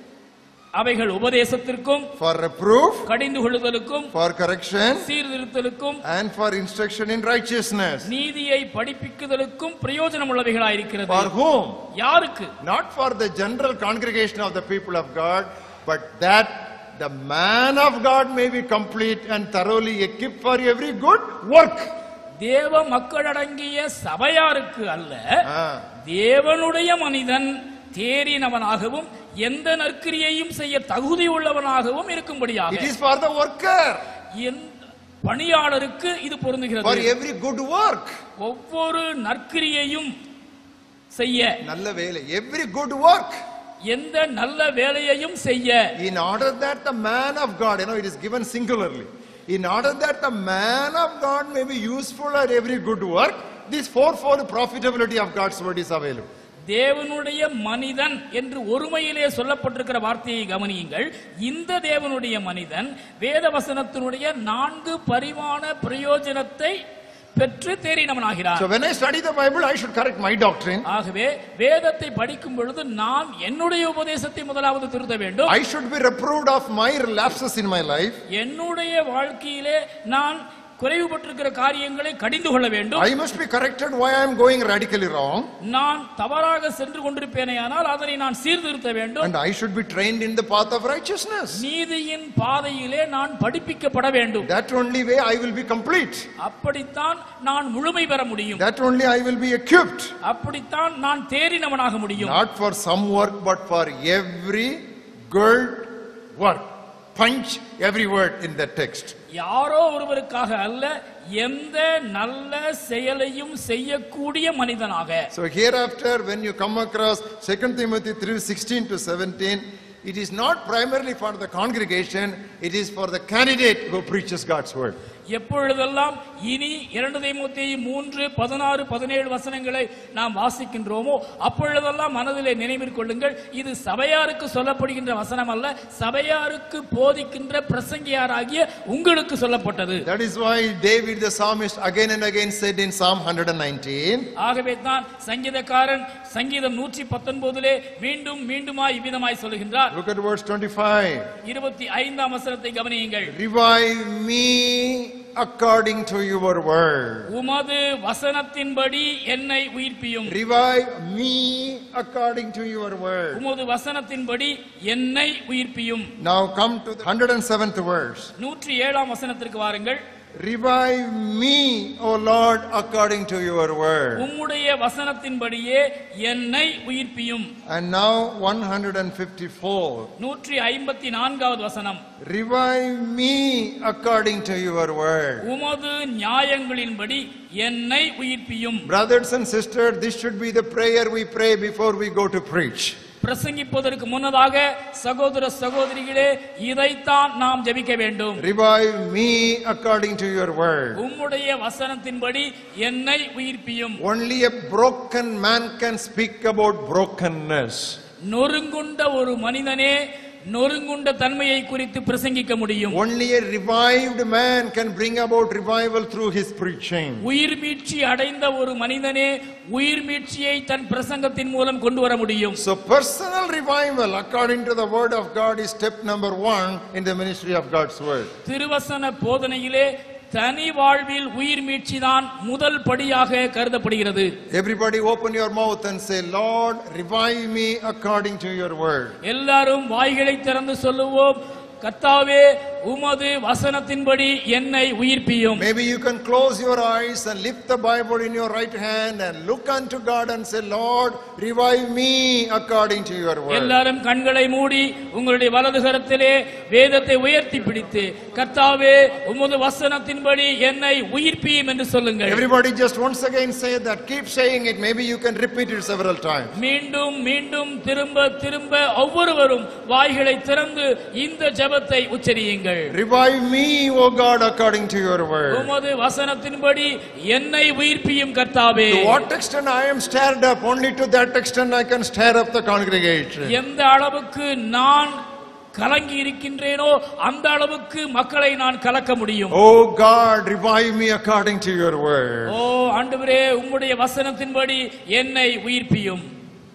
அவைகள் உபதேசத்திற்கும் for reproof, கடிந்து கொள்ளுதலுக்கும் for correction, சீர்திருத்தலுக்கும் and for instruction in righteousness. நீதியை படிப்பிக்குதலுக்கும் பிரயோஜனம் உள்ளவைகளாயிருக்கிறது For whom? யாருக்கு Not for the general congregation of the people of God, but that the man of God may be complete and thoroughly equipped for every good work. தேவ மக்களடங்கிய சபையாருக்கு அல்ல Ah. தேவனுடைய மனிதன் தேறினவனாகவும் எந்த நற்கிரியையும் செய்ய தகுதி உள்ளவனாகவும் இருக்கும்படியாக It is for the worker, எந்த பணியாளருக்கு இது for பொருந்துகிறது every good work. ஒவ்வொரு நற்கிரியையும் செய்ய நல்ல வேலை every good work எந்த நல்ல வேலையையும் செய்ய in order that the man of god you know it is given singularly in order that the man of god may be useful at every good work this fourfold profitability of god's word is available தேவனுடைய மனிதன் என்று ஒருமையிலே சொல்லப்பட்டிருக்கிற வார்த்தையை கவனியுங்கள் இந்த தேவனுடைய மனிதன் வேத வசனத்தினுடைய நான்கு பரிமாண பிரயோஜனத்தை பெற்று தேறினவனாகிறார் so when i study the bible i should correct my doctrine ஆகவே வேதத்தை படிக்கும் பொழுது நான் என்னுடைய உபதேசத்தை முதலாவது திருத்த வேண்டும் i should be reproved of my lapses in my life என்னுடைய வாழ்க்கையிலே நான் குறைவுபட்டிருக்கிற காரியங்களை கடிந்து கொள்ள வேண்டும் i must be corrected why i am going radically wrong நான் தவறாக சென்று கொண்டிருப்பேனேயானால் அதனை நான் சீர்திருத்த வேண்டும் and i should be trained in the path of righteousness நீதியின் பாதையிலே நான் படிப்பிக்கப்பட வேண்டும் that only way i will be complete அப்படித்தான் நான் முழுமை பெற முடியும் that only i will be equipped அப்படித்தான் நான் தேறினவனாக முடியும் Not for some work, but for every good work. Punch every word in the text. யாரோ ஒருவருக்காக அல்ல எந்த நல்ல செயலையும் செய்யக்கூடிய மனிதனாக So hereafter, when you come across 2 Timothy 3, 16 to 17, it is not primarily for the congregation, it is for the candidate who preaches God's word. எப்பொழுதெல்லாம் இனி இரண்டு தெய்மூத்தி மூன்று பதினாறு பதினேழு வசனங்களை நாம் வாசிக்கின்றோமோ அப்பொழுதெல்லாம் மனதிலே நினைவில் கொள்ளுங்கள் இது சபையாருக்கு சொல்லப்படுகின்ற வசனம் அல்ல சபையாருக்கு போதிக்கின்ற பிரசங்கியாராகிய உங்களுக்கு சொல்லப்பட்டது That is why David the psalmist again and again said in Psalm 119, ஆகவே தான் சங்கீதக்காரன் சங்கீதம் நூற்றி பத்தொன்பதிலே மீண்டும் மீண்டுமாய் இவ்விதமாய் சொல்லுகின்றார் look at verse 25. இருபத்தி ஐந்தாம் வசனத்தை கவனியுங்கள் Revive me according to your word. உமது வசனத்தின்படி என்னை உயிர்ப்பியும் Revive me according to your word. உமது வசனத்தின்படி என்னை உயிர்ப்பியும் Now come to the 107th verse. நூற்றி ஏழாம் வசனத்திற்கு வாருங்கள் Revive me, O Lord, according to your word. உம்முடைய வசனத்தின்படியே என்னை உயிர்ப்பியும் And now 154. நூற்றி ஐம்பத்தி நான்காவது வசனம் Revive me according to your word. உமது நியாயங்களின்படி என்னை உயிர்ப்பியும் Brothers and sisters, this should be the prayer we pray before we go to preach. பிரசங்கிப்பதற்கு முன்னதாக சகோதர சகோதரிகளே இதைத்தான் நாம் ஜெபிக்க வேண்டும் Revive me according to your word. உம்முடைய வசனத்தின்படி என்னை உயிர்ப்பியும் Only a broken man can speak about brokenness. நொறுங்குண்ட ஒரு மனிதனே நொறுங்குண்ட தன்மையை குறித்து பிரசங்கிக்க முடியும் Only a revived man can bring about revival through his preaching. உயிர் மீட்சி அடைந்த ஒரு மனிதனே உயிர் மீட்சியை தன் பிரசங்கத்தின் மூலம் கொண்டு வர முடியும் So personal revival according to the word of God is step number one in the ministry of God's word. திருவசன போதனையிலே தனி வாழ்வில் உயிர் மீட்சி தான் முதல் படியாக கருதப்படுகிறது Everybody open your mouth and say, Lord, revive me according to your word. எல்லாரும் வாய்களை திறந்து சொல்லுவோம் கர்த்தாவே உமது வசனத்தின்படி என்னை உயிர்ப்பியும் Maybe you can close your eyes and lift the Bible in your right hand and look unto God and say, Lord, revive me according to your word. எல்லாரும் கண்களை மூடி உங்களுடைய வலது கரத்திலே வேதத்தை உயர்த்தி பிடித்து கர்த்தாவே உமது வசனத்தின்படி என்னை உயிர்ப்பியும் என்று சொல்லுங்கள் Everybody just once again say that. Keep saying it. Maybe you can repeat it several times. மீண்டும் மீண்டும் திரும்ப திரும்ப ஒவ்வொருவரும் வாய்களை திறந்து இந்த ஜெபத்தை உச்சரியுங்கள் Revive me, O God, according to your word. உமது வசனத்தின்படி என்னை உயிர்ப்பியும் கர்த்தாவே To what extent I am stirred up, only to that extent I can stir up the congregation. எந்த அளவுக்கு நான் கலங்கி இருக்கின்றேனோ அந்த அளவுக்கு மக்களை நான் கலக்க முடியும் Oh God, revive me according to your word. ஓ ஆண்டவரே உம்முடைய வசனத்தின்படி என்னை உயிர்ப்பியும்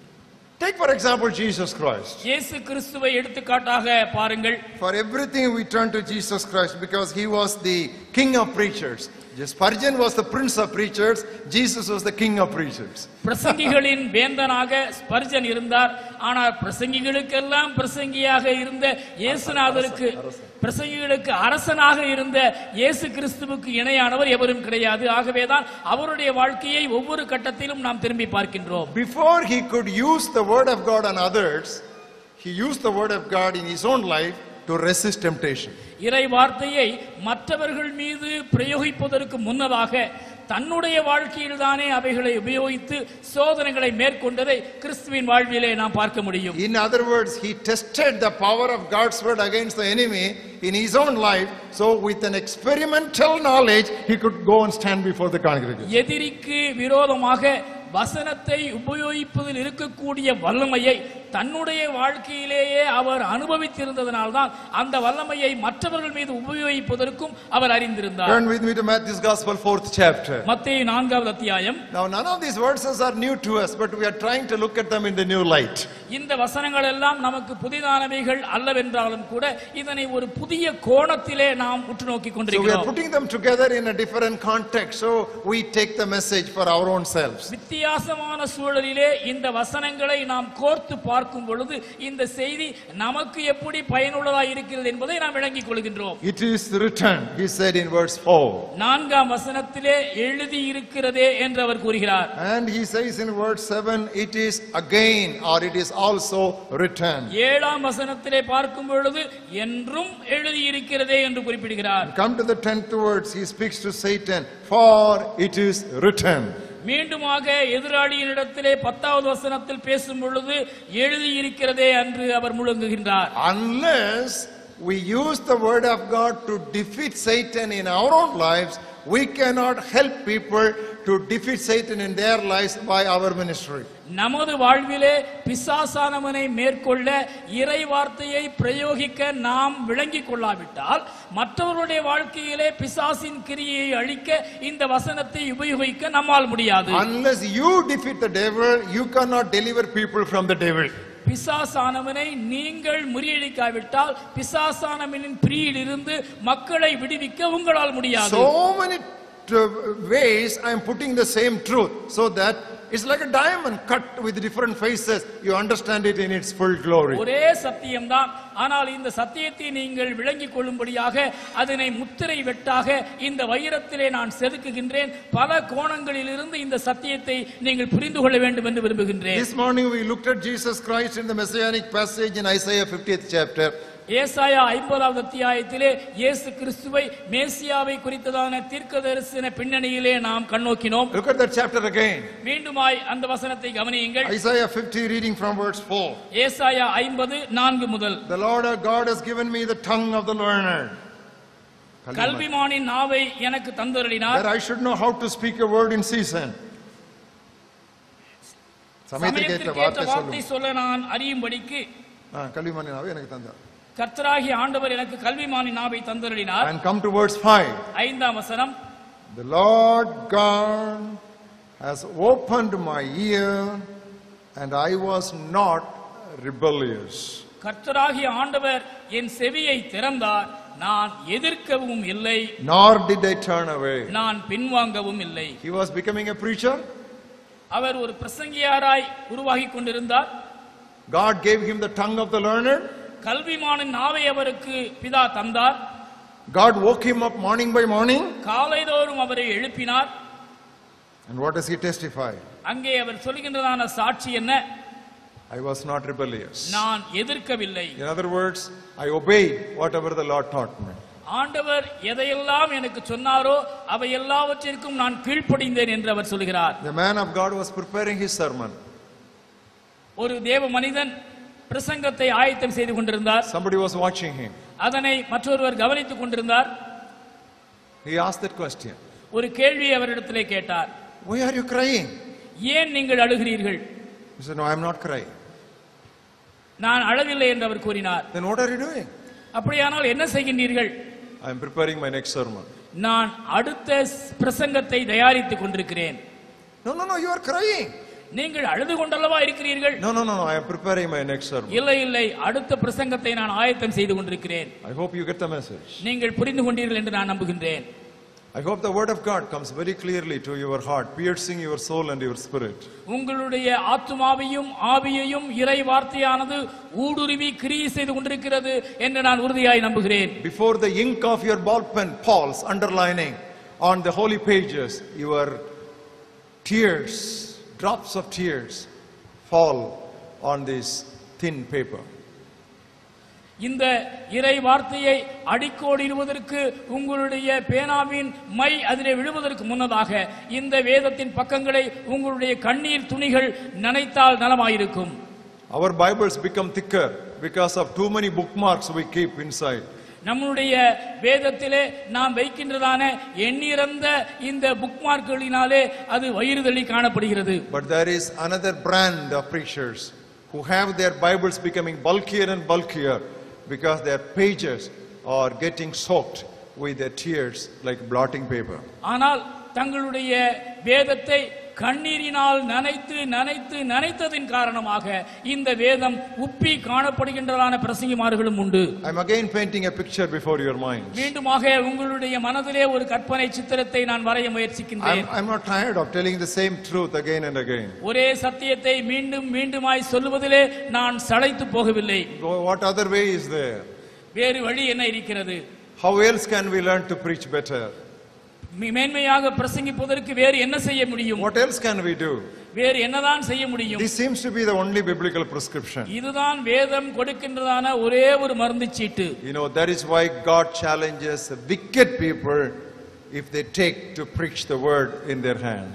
Take for example Jesus Christ. இயேசு கிறிஸ்துவை எடுத்துக்காட்டாக பாருங்கள் For everything we turn to Jesus Christ because he was the king of preachers. Spurgeon was the prince of preachers. Jesus was the king of preachers. பிரசங்கிகளின் வேந்தனாக Spurgeon இருந்தார் ஆனால் பிரசங்கிகளுக்கெல்லாம் பிரசங்கியாக இருந்த இயேசுநாதருக்கு பிரசங்கிகளுக்கு அரசனாக இருந்த இயேசு கிறிஸ்துவுக்கு இணையானவர் எவரும் கிடையாது ஆகவேதான் அவருடைய வாழ்க்கையை ஒவ்வொரு கட்டத்திலும் நாம் திரும்பி பார்க்கின்றோம் Before he could use the word of God on others, he used the word of God in his own life to resist temptation. இறை வார்த்தையை மற்றவர்கள் மீது பிரயோகிப்பதற்கு முன்னதாக தன்னுடைய வாழ்க்கையில் தானே அவைகளை உபயோகித்து சோதனைகளை மேற்கொண்டதை கிறிஸ்துவின் வாழ்விலே நாம் பார்க்க முடியும் In other words, he tested the power of God's word against the enemy in his own life. So, with an experimental knowledge, he could go and stand before the congregation. எதிரிக்கு விரோதமாக வசனத்தை உபயோகிப்பதில் இருக்கக்கூடிய வல்லமையை தன்னுடைய வாழ்க்கையிலேயே அவர் அனுபவித்திருந்ததனால்தான் அந்த வல்லமையை மற்றவர்கள் மீது உபயோகிப்பதற்கும் அவர் அறிந்திருந்தார் Turn with me to Matthew's Gospel, fourth chapter. மத்தேயு நான்காவது அத்தியாயம் Now, none of these verses are new to us, but we are trying to look at them in the new light. இந்த வசனங்கள் எல்லாம் நமக்கு புதிதானவைகள் அல்லவென்றாலும் கூட இதனை ஒரு புதிய கோணத்திலே நாம் உற்று நோக்கி So, we are கொண்டிருக்கிறோம் putting them together in a different context. So, we take the message for our own selves. வித்தியாசமான சூழலிலே இந்த வசனங்களை நாம் கோர்த்து பார்க்கும் பொழுது இந்த செய்தி நமக்கு எப்படி பயனுள்ளதாக இருக்கிறது என்பதை நாம் விளங்கிக் கொள்கின்றோம் It is written, he said in verse 4. நான்காம் வசனத்திலே எழுதி இருக்கிறதே என்று அவர் கூறுகிறார் And he says in verse 7, it is again or it is also written. ஏழாம் வசனத்திலே பார்க்கும் பொழுது என்றும் எழுதி இருக்கிறதே என்று குறிப்பிடுகிறார் Come to the tenth words, he speaks to Satan, for it is written. மீண்டுமாக எதிராளியினிடத்திலே பத்தாவது வசனத்தில் பேசும் பொழுது எழுதி இருக்கிறதே என்று அவர் முழங்குகின்றார் Unless we use the word of God to defeat Satan in our own lives, we cannot help people to defeat Satan in their lives by our ministry. நமது வாழ்விலே பிசாசானவனை மேற்கொள்ள இறை வார்த்தையை பிரயோகிக்க நாம் விளங்கிக் கொள்ளாவிட்டால் மற்றவருடைய வாழ்க்கையிலே பிசாசின் கிரியையை அழிக்க இந்த வசனத்தை உபயோகிக்க நம்மால் முடியாது Unless you defeat the devil, you cannot deliver people from the devil. பிசாசானவனை நீங்கள் முறியடிக்காவிட்டால் பிசாசானவனின் பிரியிலிருந்து மக்களை விடுவிக்க உங்களால் முடியாது So many uh, ways I am putting the same truth so that it's like a diamond cut with different faces. You understand it in its full glory. ஒரே சத்தியம்தான் ஆனால் இந்த சத்தியத்தை நீங்கள் விளங்கிக் கொள்ளும்படியாக அதனை முத்திரை வெட்டாக இந்த வைரத்திலே நான் செதுக்குகின்றேன் பல கோணங்களிலிருந்து இந்த சத்தியத்தை நீங்கள் புரிந்து கொள்ள வேண்டும் என்று விரும்புகின்றேன் This morning we looked at Jesus Christ in the messianic passage in Isaiah 50th chapter. ஏசாயா ஐம்பதாவது அத்தியாயத்திலே இயேசு கிறிஸ்துவை மேசியாவை குறித்ததான தீர்க்க தரிசன பின்னணியிலே நாம் கண்ணோக்கினோம் Look at that chapter again. மீண்டுமாய் அந்த வசனத்தை கவனியுங்கள் Isaiah 50 reading from verse 4. ஏசாயா ஐம்பது நான்கு முதல் The Lord our God has given me the tongue of the learned. கல்விமானின் நாவை எனக்கு தந்தருளினார் That I should know how to speak a word in season. சமயத்திற்கு ஏற்ற சமயத்திற்கு ஏற்ற வார்த்தை வார்த்தை சொல்லும் சொல்ல நான் அறியும்படிக்கு ஆ, கல்விமானினாவே எனக்கு தந்தார் கர்த்தராகிய ஆண்டவர் எனக்கு கல்விமானி நாவை தந்தருளினார் and come to verse 5 ஐந்தாம் வசனம் the lord god has opened my ear and i was not rebellious கர்த்தராகிய ஆண்டவர் என் செவியை திறந்தார் நான் எதிர்க்கவும் இல்லை nor did i turn away நான் பின்வாங்கவும் இல்லை he was becoming a preacher அவர் ஒரு பிரசங்கியாராய் உருவாகி கொண்டிருந்தார் god gave him the tongue of the learned கல்விமானின் நாவை அவருக்கு பிதா தந்தார் god woke him up morning by morning காலைதோறும் அவரை எழுப்பினார் and what does he testify அங்கே அவர் சொல்கின்றதான சாட்சி என்ன i was not rebellious நான் எதிர்க்கவில்லை in other words i obeyed whatever the lord taught me ஆண்டவர் எதையெல்லாம் எனக்கு சொன்னாரோ அவை எல்லாவற்றிற்கும் நான் கீழ்ப்படிந்தேன் என்று அவர் சொல்கிறார் the man of god was preparing his sermon ஒரு தேவ மனிதன் பிரசங்கத்தை ஆயத்தம் செய்து கொண்டிருந்தார் somebody was watching him அதனை மற்றொருவர் கவனித்துக் கொண்டிருந்தார் he asked that question ஒரு கேள்வியை அவரிடத்திலே கேட்டார் why are you crying ஏன் நீங்கள் அழுகிறீர்கள் he said no i am not crying நான் அழவில்லை என்று அவர் கூறினார் then what are you doing அப்படியானால் என்ன செய்கின்றீர்கள் i am preparing my next sermon நான் அடுத்த பிரசங்கத்தை தயாரித்துக் கொண்டிருக்கிறேன் no no no you are crying நீங்கள் அழுது கொண்டல்லவா இருக்கிறீர்கள் no no no no i am preparing my next sermon இல்லை இல்லை அடுத்த பிரசங்கத்தை நான் ஆயத்தம் செய்து கொண்டிருக்கிறேன் i hope you get the message நீங்கள் புரிந்து கொண்டீர்கள் என்று நான் நம்புகின்றேன் i hope the word of god comes very clearly to your heart piercing your soul and your spirit உங்களுடைய ஆத்துமாவையும் ஆவியையும் இறை வார்த்தையானது ஊடுருவி கிரியை செய்து கொண்டிருக்கிறது என்று நான் உறுதியாய் நம்புகிறேன் before the ink of your ball pen falls underlining on the holy pages your tears drops of tears fall on this thin paper இந்த இறை வார்த்தையை அடிக்கோடிடுவதற்கு உங்களுடைய பேனாவின் மை அதிலே விழுவதற்கு முன்னதாக இந்த வேதத்தின் பக்கங்களை உங்களுடைய கண்ணீர் துணிகள் நனைத்தால் நலமாயிருக்கும் our bibles become thicker because of too many bookmarks we keep inside நம்முடைய வேதத்திலே நாம் வைக்கின்றதான எண்ணிறந்த இந்த புக்மார்க்குகளினாலே அது வயிறுதள்ளி காணப்படுகிறது but there is another brand of preachers who have their bibles becoming bulkier and bulkier because their pages are getting soaked with their tears like blotting paper ஆனால் தங்களுடைய வேதத்தை கண்ணீரினால் நனைத்து நனைத்து நனைத்ததின் காரணமாக இந்த வேதம் உப்பி காணப்படுகின்றதான பிரசங்கிமார்களும் உண்டு i'm again painting a picture before your mind மீண்டுமாக உங்களுடைய மனதிலே ஒரு கற்பனை சித்திரத்தை நான் வரைய I'm, முயற்சிக்கின்றேன் I'm not tired of telling the same truth again and again. ஒரே சத்தியத்தை மீண்டும் மீண்டுமாய் சொல்லுவதிலே நான் சளைத்து போகவில்லை What other way is there? வேறு வழி என்ன இருக்கிறது How else can we learn to preach better? மி- மேன்மையாக பிரசங்கிப்பதற்கு வேறு என்ன செய்ய முடியும் What else can we do? வேறு என்னதான் செய்ய முடியும் This seems to be the only biblical prescription. இதுதான் வேதம் கொடுக்கின்றதான ஒரே ஒரு மருந்து சீட்டு You know, that is why God challenges wicked people if they take to preach the word in their hands.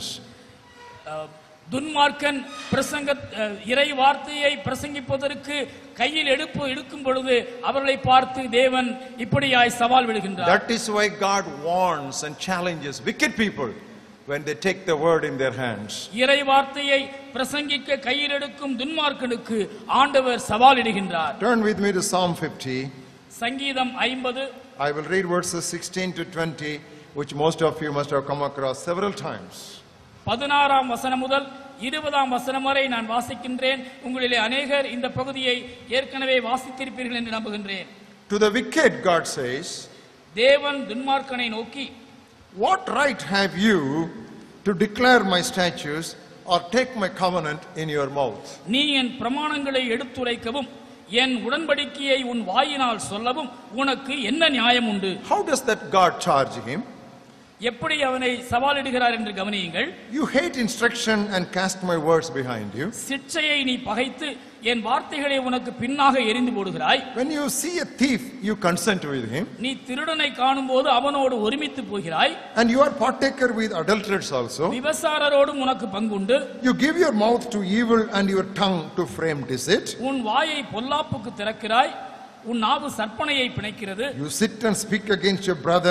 அஹ், துன்மார்க்கன் பிரசங்க அஹ், இறை வார்த்தையை பிரசங்கிப்பதற்கு கையில் எடுப்பு எடுக்கும் பொழுது அவர்களை பார்த்து தேவன் இப்படியாய் சவால் விடுகின்றார் That is why God warns and challenges wicked people when they take the word in their hands. இறை வார்த்தையை பிரசங்கிக்க கையில் எடுக்கும் துன்மார்க்கனுக்கு ஆண்டவர் சவாலிடுகின்றார் Turn with me to Psalm 50. சங்கீதம் ஐம்பது I will read verses 16 to 20, which most of you must have come across several times. பதினாறாம் வசனம் முதல் இருபதாம் வசனம் வரை நான் வாசிக்கின்றேன் உங்களிலே அநேகர் இந்த பகுதியை ஏற்கனவே வாசித்திருப்பீர்கள் என்று நம்புகின்றேன் To the wicked, God says, தேவன் துன்மார்க்கனை நோக்கி What right have you to declare my statutes or take my covenant in your mouth? நீ என் பிரமாணங்களை எடுத்துரைக்கவும் என் உடன்படிக்கையை உன் வாயினால் சொல்லவும் உனக்கு என்ன நியாயம் உண்டு How does that God charge him? எப்படி அவனை சவாலிடுகிறார் என்று கவனியுங்கள் You hate instruction and cast my words behind you. சிற்சையை நீ பகைத்து என் வார்த்தைகளை உனக்கு பின்னாக எரிந்து போடுகிறாய் When you see a thief, you consent with him, நீ திருடனை காணும்போது அவனோடு ஒருமித்து போகிறாய் and you are partaker with adulterers also. விபசாரரோடும் உனக்கு பங்குண்டு You give your mouth to evil and your tongue to frame deceit. உன் வாயை பொல்லாப்புக்கு திறக்கிறாய் உன் நாவு சற்பனையை பிணைக்கிறது You sit and speak against your brother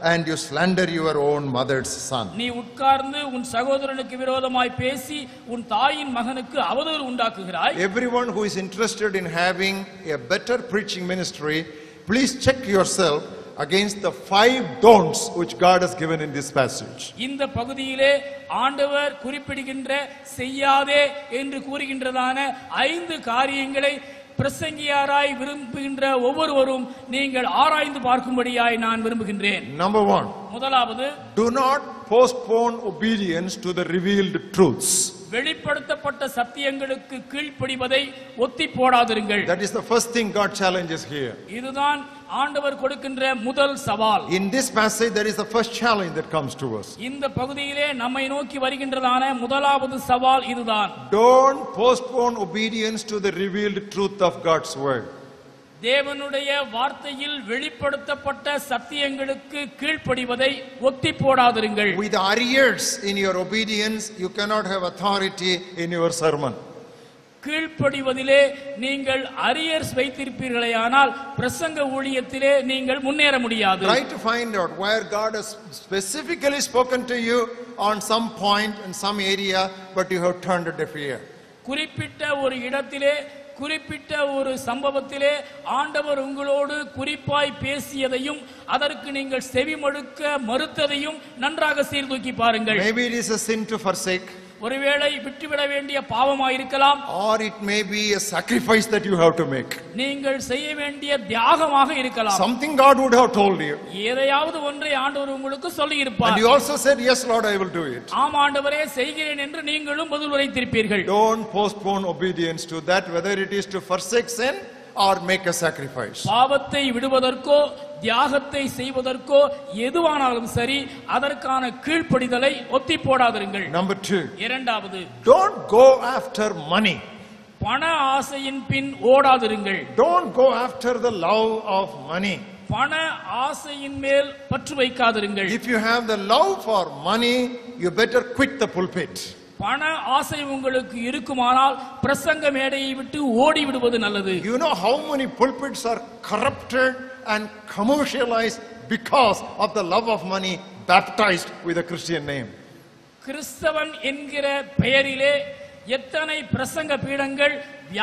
and you slander your own mother's son. நீ உட்கார்ந்து உன் சகோதரனுக்கு விரோதமாய் பேசி உன் தாயின் மகனுக்கு அவதூறு உண்டாக்குகிறாய் Everyone who is interested in having a better preaching ministry, please check yourself against the five don'ts which God has given in this passage. இந்த பகுதியிலே ஆண்டவர் குறிப்பிடுகின்ற செய்யாதே என்று கூறுகின்றதான ஐந்து காரியங்களை பிரசங்கியாராய் விரும்புகின்ற ஒவ்வொருவரும் நீங்கள் ஆராய்ந்து பார்க்கும்படியாய் நான் விரும்புகின்றேன் Number one, முதலாவது do not postpone obedience to the revealed truths. வெளிப்படுத்தப்பட்ட சத்தியங்களுக்கு கீழ்ப்படிவதை ஒத்தி போடாதிருங்கள் That is the first thing God challenges here. இதுதான் ஆண்டவர் கொடுக்கின்ற முதல் சவால் In this passage, there is the first challenge that comes to us. இந்த பகுதியிலே நம்மை நோக்கி வருகின்றதான முதலாவது சவால் இதுதான் Don't postpone obedience to the revealed truth of God's word. தேவனுடைய வார்த்தையில் வெளிப்படுத்தப்பட்ட சத்தியங்களுக்கு கீழ்ப்படிவதை ஒத்தி போடாதிருங்கள் With arrears in your obedience, you cannot have authority in your sermon. கீழ்ப்படிவதிலே நீங்கள் அரியர்ஸ் வைத்திருப்பீர்களேயானால் பிரசங்க ஊழியத்திலே நீங்கள் முன்னேற முடியாது Try to find out where God has specifically spoken to you on some point in some area, but you have turned a deaf ear. குறிப்பிட்ட ஒரு இடத்திலே குறிப்பிட்ட ஒரு சம்பவத்திலே ஆண்டவர் உங்களோடு குறிப்பாய் பேசியதையும் அதற்கு நீங்கள் செவிமடுக்க மறுத்ததையும் நன்றாக சீர்தூக்கி பாருங்கள் Maybe it is a sin to forsake, ஒருவேளை விட்டுவிட வேண்டிய பாவமாயிருக்கலாம் or it may be a sacrifice that you have to make. நீங்கள் செய்ய வேண்டிய தியாகமாக இருக்கலாம் Something God would have told you. எதையாவது ஒன்றை ஆண்டவர் உங்களுக்கு சொல்லி And இருப்பார் you also said, Yes, Lord, I will do it. ஆம் ஆண்டவரே செய்கிறேன் என்று நீங்களும் பதில் உரைத்திருப்பீர்கள் Don't postpone obedience to that, whether it is to forsake sin or make a sacrifice. பாவத்தை விடுவதற்கோ தியாகத்தை செய்வதற்கோ எதுவானாலும் சரி அதற்கான கீழ்ப்படிதலை ஒத்தி போடாதிருங்கள் Number two, இரண்டாவது don't go after money. பண ஆசையின் பின் ஓடாதிருங்கள் Don't go after the love of money. பண ஆசையின் மேல் பற்று வைக்காதிருங்கள் If you have the love for money, you better quit the pulpit. பண ஆசை உங்களுக்கு இருக்குமானால் பிரசங்க மேடையை விட்டு ஓடி விடுவது நல்லது You know how many pulpits are corrupted and commercialized because of the love of money baptized with a Christian name. கிறிஸ்தவன் என்கிற பெயரிலே எத்தனை பிரசங்க பீடங்கள்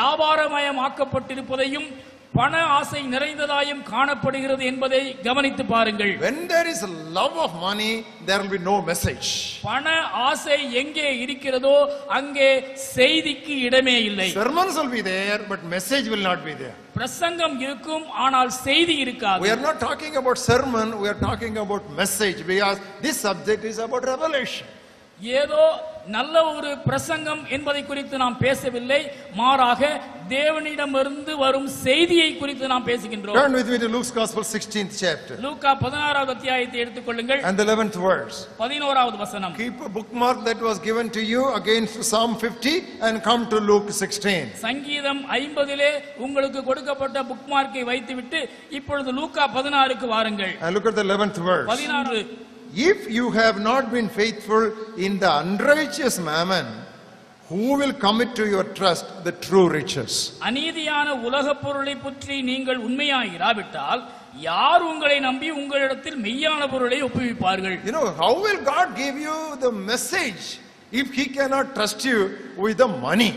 வியாபாரமயமாக்கப்பட்டிருப்பதையும் பண ஆசை நிறைந்ததாயும் காணப்படுகிறது என்பதை கவனித்து பாருங்கள் When there is a love of money, there will be no message. பண ஆசை எங்கே இருக்கிறதோ அங்கே செய்திக்கு இடமே இல்லை Sermons will be there, but message will not be there. பிரசங்கம் இருக்கும் ஆனால் செய்தி We இருக்காது are not talking about sermon, we are talking about message because this subject is about revelation. ஏதோ நல்ல ஒரு பிரசங்கம் என்பதை குறித்து நாம் பேசவில்லை மாறாக தேவனிடமிருந்து வரும் செய்தியை குறித்து நாம் பேசுகின்றோம் Turn with me to Luke's Gospel, 16th chapter லூக்கா பதினாறாவது அத்தியாயத்தை எடுத்துக்கொள்ளுங்கள் and the 11th verse. பதினோராவது வசனம் Keep a bookmark that was given to you against Psalm 50 and come to Luke 16. சங்கீதம் ஐம்பதிலே உங்களுக்கு கொடுக்கப்பட்ட புக்மார்க்கை வைத்துவிட்டு இப்பொழுது லூக்கா பதினாறுக்கு வாருங்கள் And look at the 11th verse. பதினாறு If you have not been faithful in the unrighteous mammon, who will commit to your trust the true riches? அநீதியான உலகப் பொருளை பற்றி நீங்கள் உண்மையாய் இராவிட்டால் யார் உங்களை நம்பி உங்களிடத்தில் மெய்யான பொருளை ஒப்புவிப்பார்கள் You know, how will God give you the message if He cannot trust you with the money?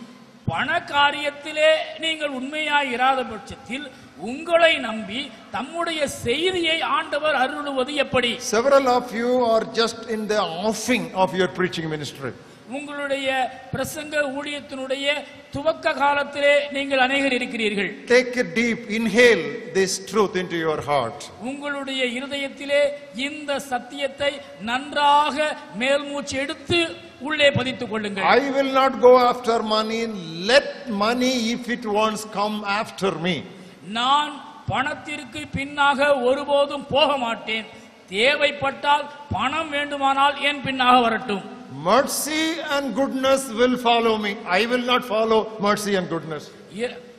பண காரியத்திலே நீங்கள் உண்மையாய் இராத பட்சத்தில் உங்களை நம்பி தம்முடைய செய்தியை ஆண்டவர் அருளுவது எப்படி Several of you are just in the offing of your preaching ministry. உங்களுடைய பிரசங்க ஊழியத்தினுடைய துவக்க காலத்திலே நீங்கள் அநேகர் இருக்கிறீர்கள் Take a deep inhale this truth into your heart. உங்களுடைய இருதயத்திலே இந்த சத்தியத்தை நன்றாக மேல்மூச்சு எடுத்து உள்ளே பதித்துக் கொள்ளுங்கள் I will not go after money. Let money, if it wants, come after me. நான் பணத்திற்கு பின்னாக ஒருபோதும் போக மாட்டேன் தேவைப்பட்டால் பணம் வேண்டுமானால் என் பின்னாக வரட்டும் Mercy and goodness will follow me. I will not follow mercy and goodness. இர-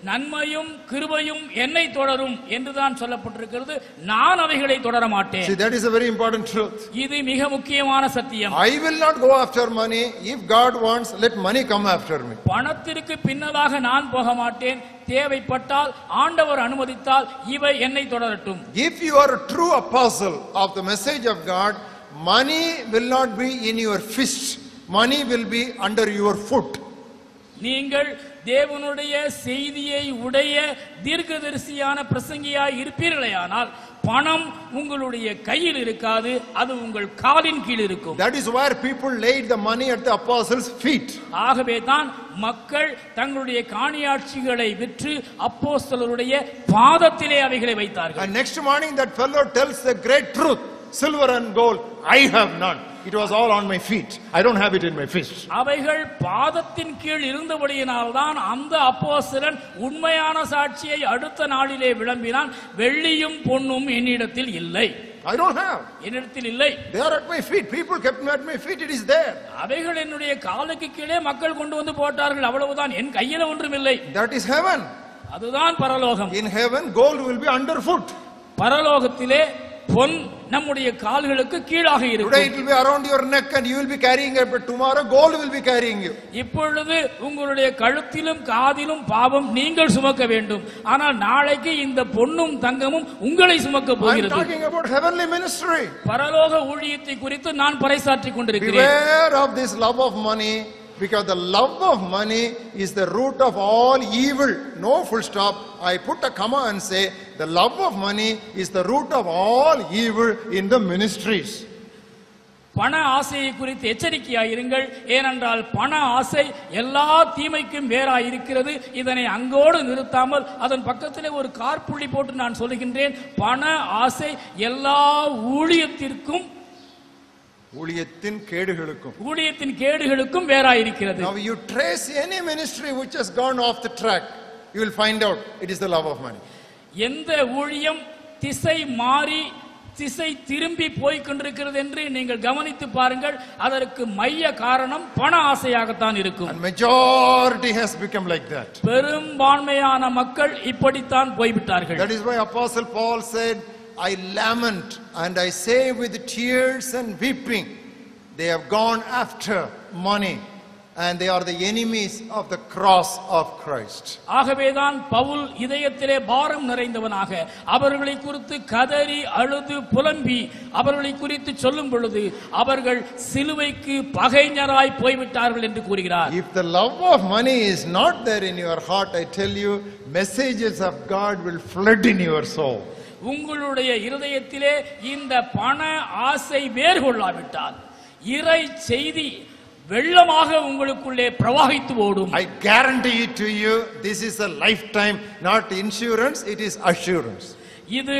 நன்மையும் கிருபையும் என்னை தொடரும் என்றுதான் சொல்லப்பட்டிருக்கிறது நான் அவைகளை தொடர மாட்டேன் See, that is a very important truth. இது மிக முக்கியமான சத்தியம் I will not go after money. If God wants, let money come after me. பணத்திற்கு பின்னதாக நான் போக மாட்டேன் தேவைப்பட்டால் ஆண்டவர் அனுமதித்தால் இவை என்னை தொடரட்டும் If you are a true apostle of the message of God, money will not be in your fist. Money will be under your foot. நீங்கள் தேவனுடைய செய்தியை உடைய தீர்க்கதரிசியான பிரசங்கியாய் இருப்பீர்களேயானால் பணம் உங்களுடைய கையில் இருக்காது அது உங்கள் காலின் கீழ் இருக்கும் That is where people laid the money at the apostles' feet. ஆகவே தான் மக்கள் தங்களுடைய காணியாட்சிகளை விற்று அப்போஸ்தலருடைய பாதத்திலே அவைகளை வைத்தார்கள் And next morning, that fellow tells the great truth silver and gold, I have none. It was all on my feet. I don't have it in my fist. அவைகள் பாதத்தின் கீழ் இருந்தபடியினால்தான் அந்த அப்போஸ்தலன் உண்மையான சாட்சியை அடுத்த நாளிலே விளம்பினான் வெள்ளியும் பொன்னும் என்னிடத்தில் இல்லை I don't have. என்னிடத்தில் இல்லை They are at my feet. People kept me at my feet. It is there. அவைகள் என்னுடைய காலுக்கு கீழே மக்கள் கொண்டு வந்து போட்டார்கள் அவ்வளவுதான் என் கையில ஒன்றும் இல்லை That is heaven. அதுதான் பரலோகம் In heaven, gold will be underfoot. பரலோகத்திலே பொன் நம்முடைய கால்களுக்கு கீழாக Today இருக்கும் it will be around your neck and you will be carrying it, but tomorrow gold will be carrying you. இப்பொழுது உங்களுடைய கழுத்திலும் காதிலும் பாவம் நீங்கள் சுமக்க வேண்டும் ஆனால் நாளைக்கு இந்த பொன்னும் தங்கமும் உங்களை சுமக்க I'm போகிறது talking about heavenly ministry. பரலோக ஊழியத்தை குறித்து நான் பறைசாற்றிக் கொண்டிருக்கிறேன் Beware of this love of money because the love of money is the root of all evil. No full stop. I put a comma and say the love of money is the root of all evil in the ministries. பண ஆசையை குறித்து எச்சரிக்கையாயிருங்கள் ஏனென்றால் பண ஆசை எல்லா தீமைக்கும் வேறாய் இருக்கிறது இதனை அங்கோடு நிறுத்தாமல் அதன் பக்கத்திலே ஒரு கார்புள்ளி போட்டு நான் சொல்லுகின்றேன் பண ஆசை எல்லா ஊழியத்திற்கும் ஊழியத்தின் கேடுகளுக்கும் ஊழியத்தின் கேடுகளுக்கும் வேறாயிருக்கிறது Now you trace any ministry which has gone off the track, you will find out it is the love of money. எந்த ஊழியம் திசை மாறி திசை திரும்பி போய்க் கொண்டிருக்கிறது என்று நீங்கள் கவனித்து பாருங்கள் அதற்கு மைய காரணம் பண ஆசையாகத்தான் இருக்கும் And majority has become like that. பெரும்பான்மையான மக்கள் இப்படித்தான் போய்விட்டார்கள் That is why Apostle Paul said, I lament and I say with tears and weeping, they have gone after money and they are the enemies of the cross of Christ. ஆகவேதான் பவுல் இதயத்திலே பாரம் நிறைந்தவனாக அவர்களை குறித்து கதறி அழுது புலம்பி அவர்களை குறித்து சொல்லும் பொழுது அவர்கள் சிலுவைக்கு பகைஞராய் போய்விட்டார்கள் என்று கூறுகிறார் If the love of money is not there in your heart, I tell you, messages of God will flood in your soul. உங்களுடைய இருதயத்திலே இந்த பண ஆசை வேர் கொள்ளாவிட்டால் இறை செய்தி வெள்ளமாக உங்களுக்குள்ளே பிரவாகித்து ஓடும் I guarantee it to you, this is a lifetime, not insurance, it is assurance. இது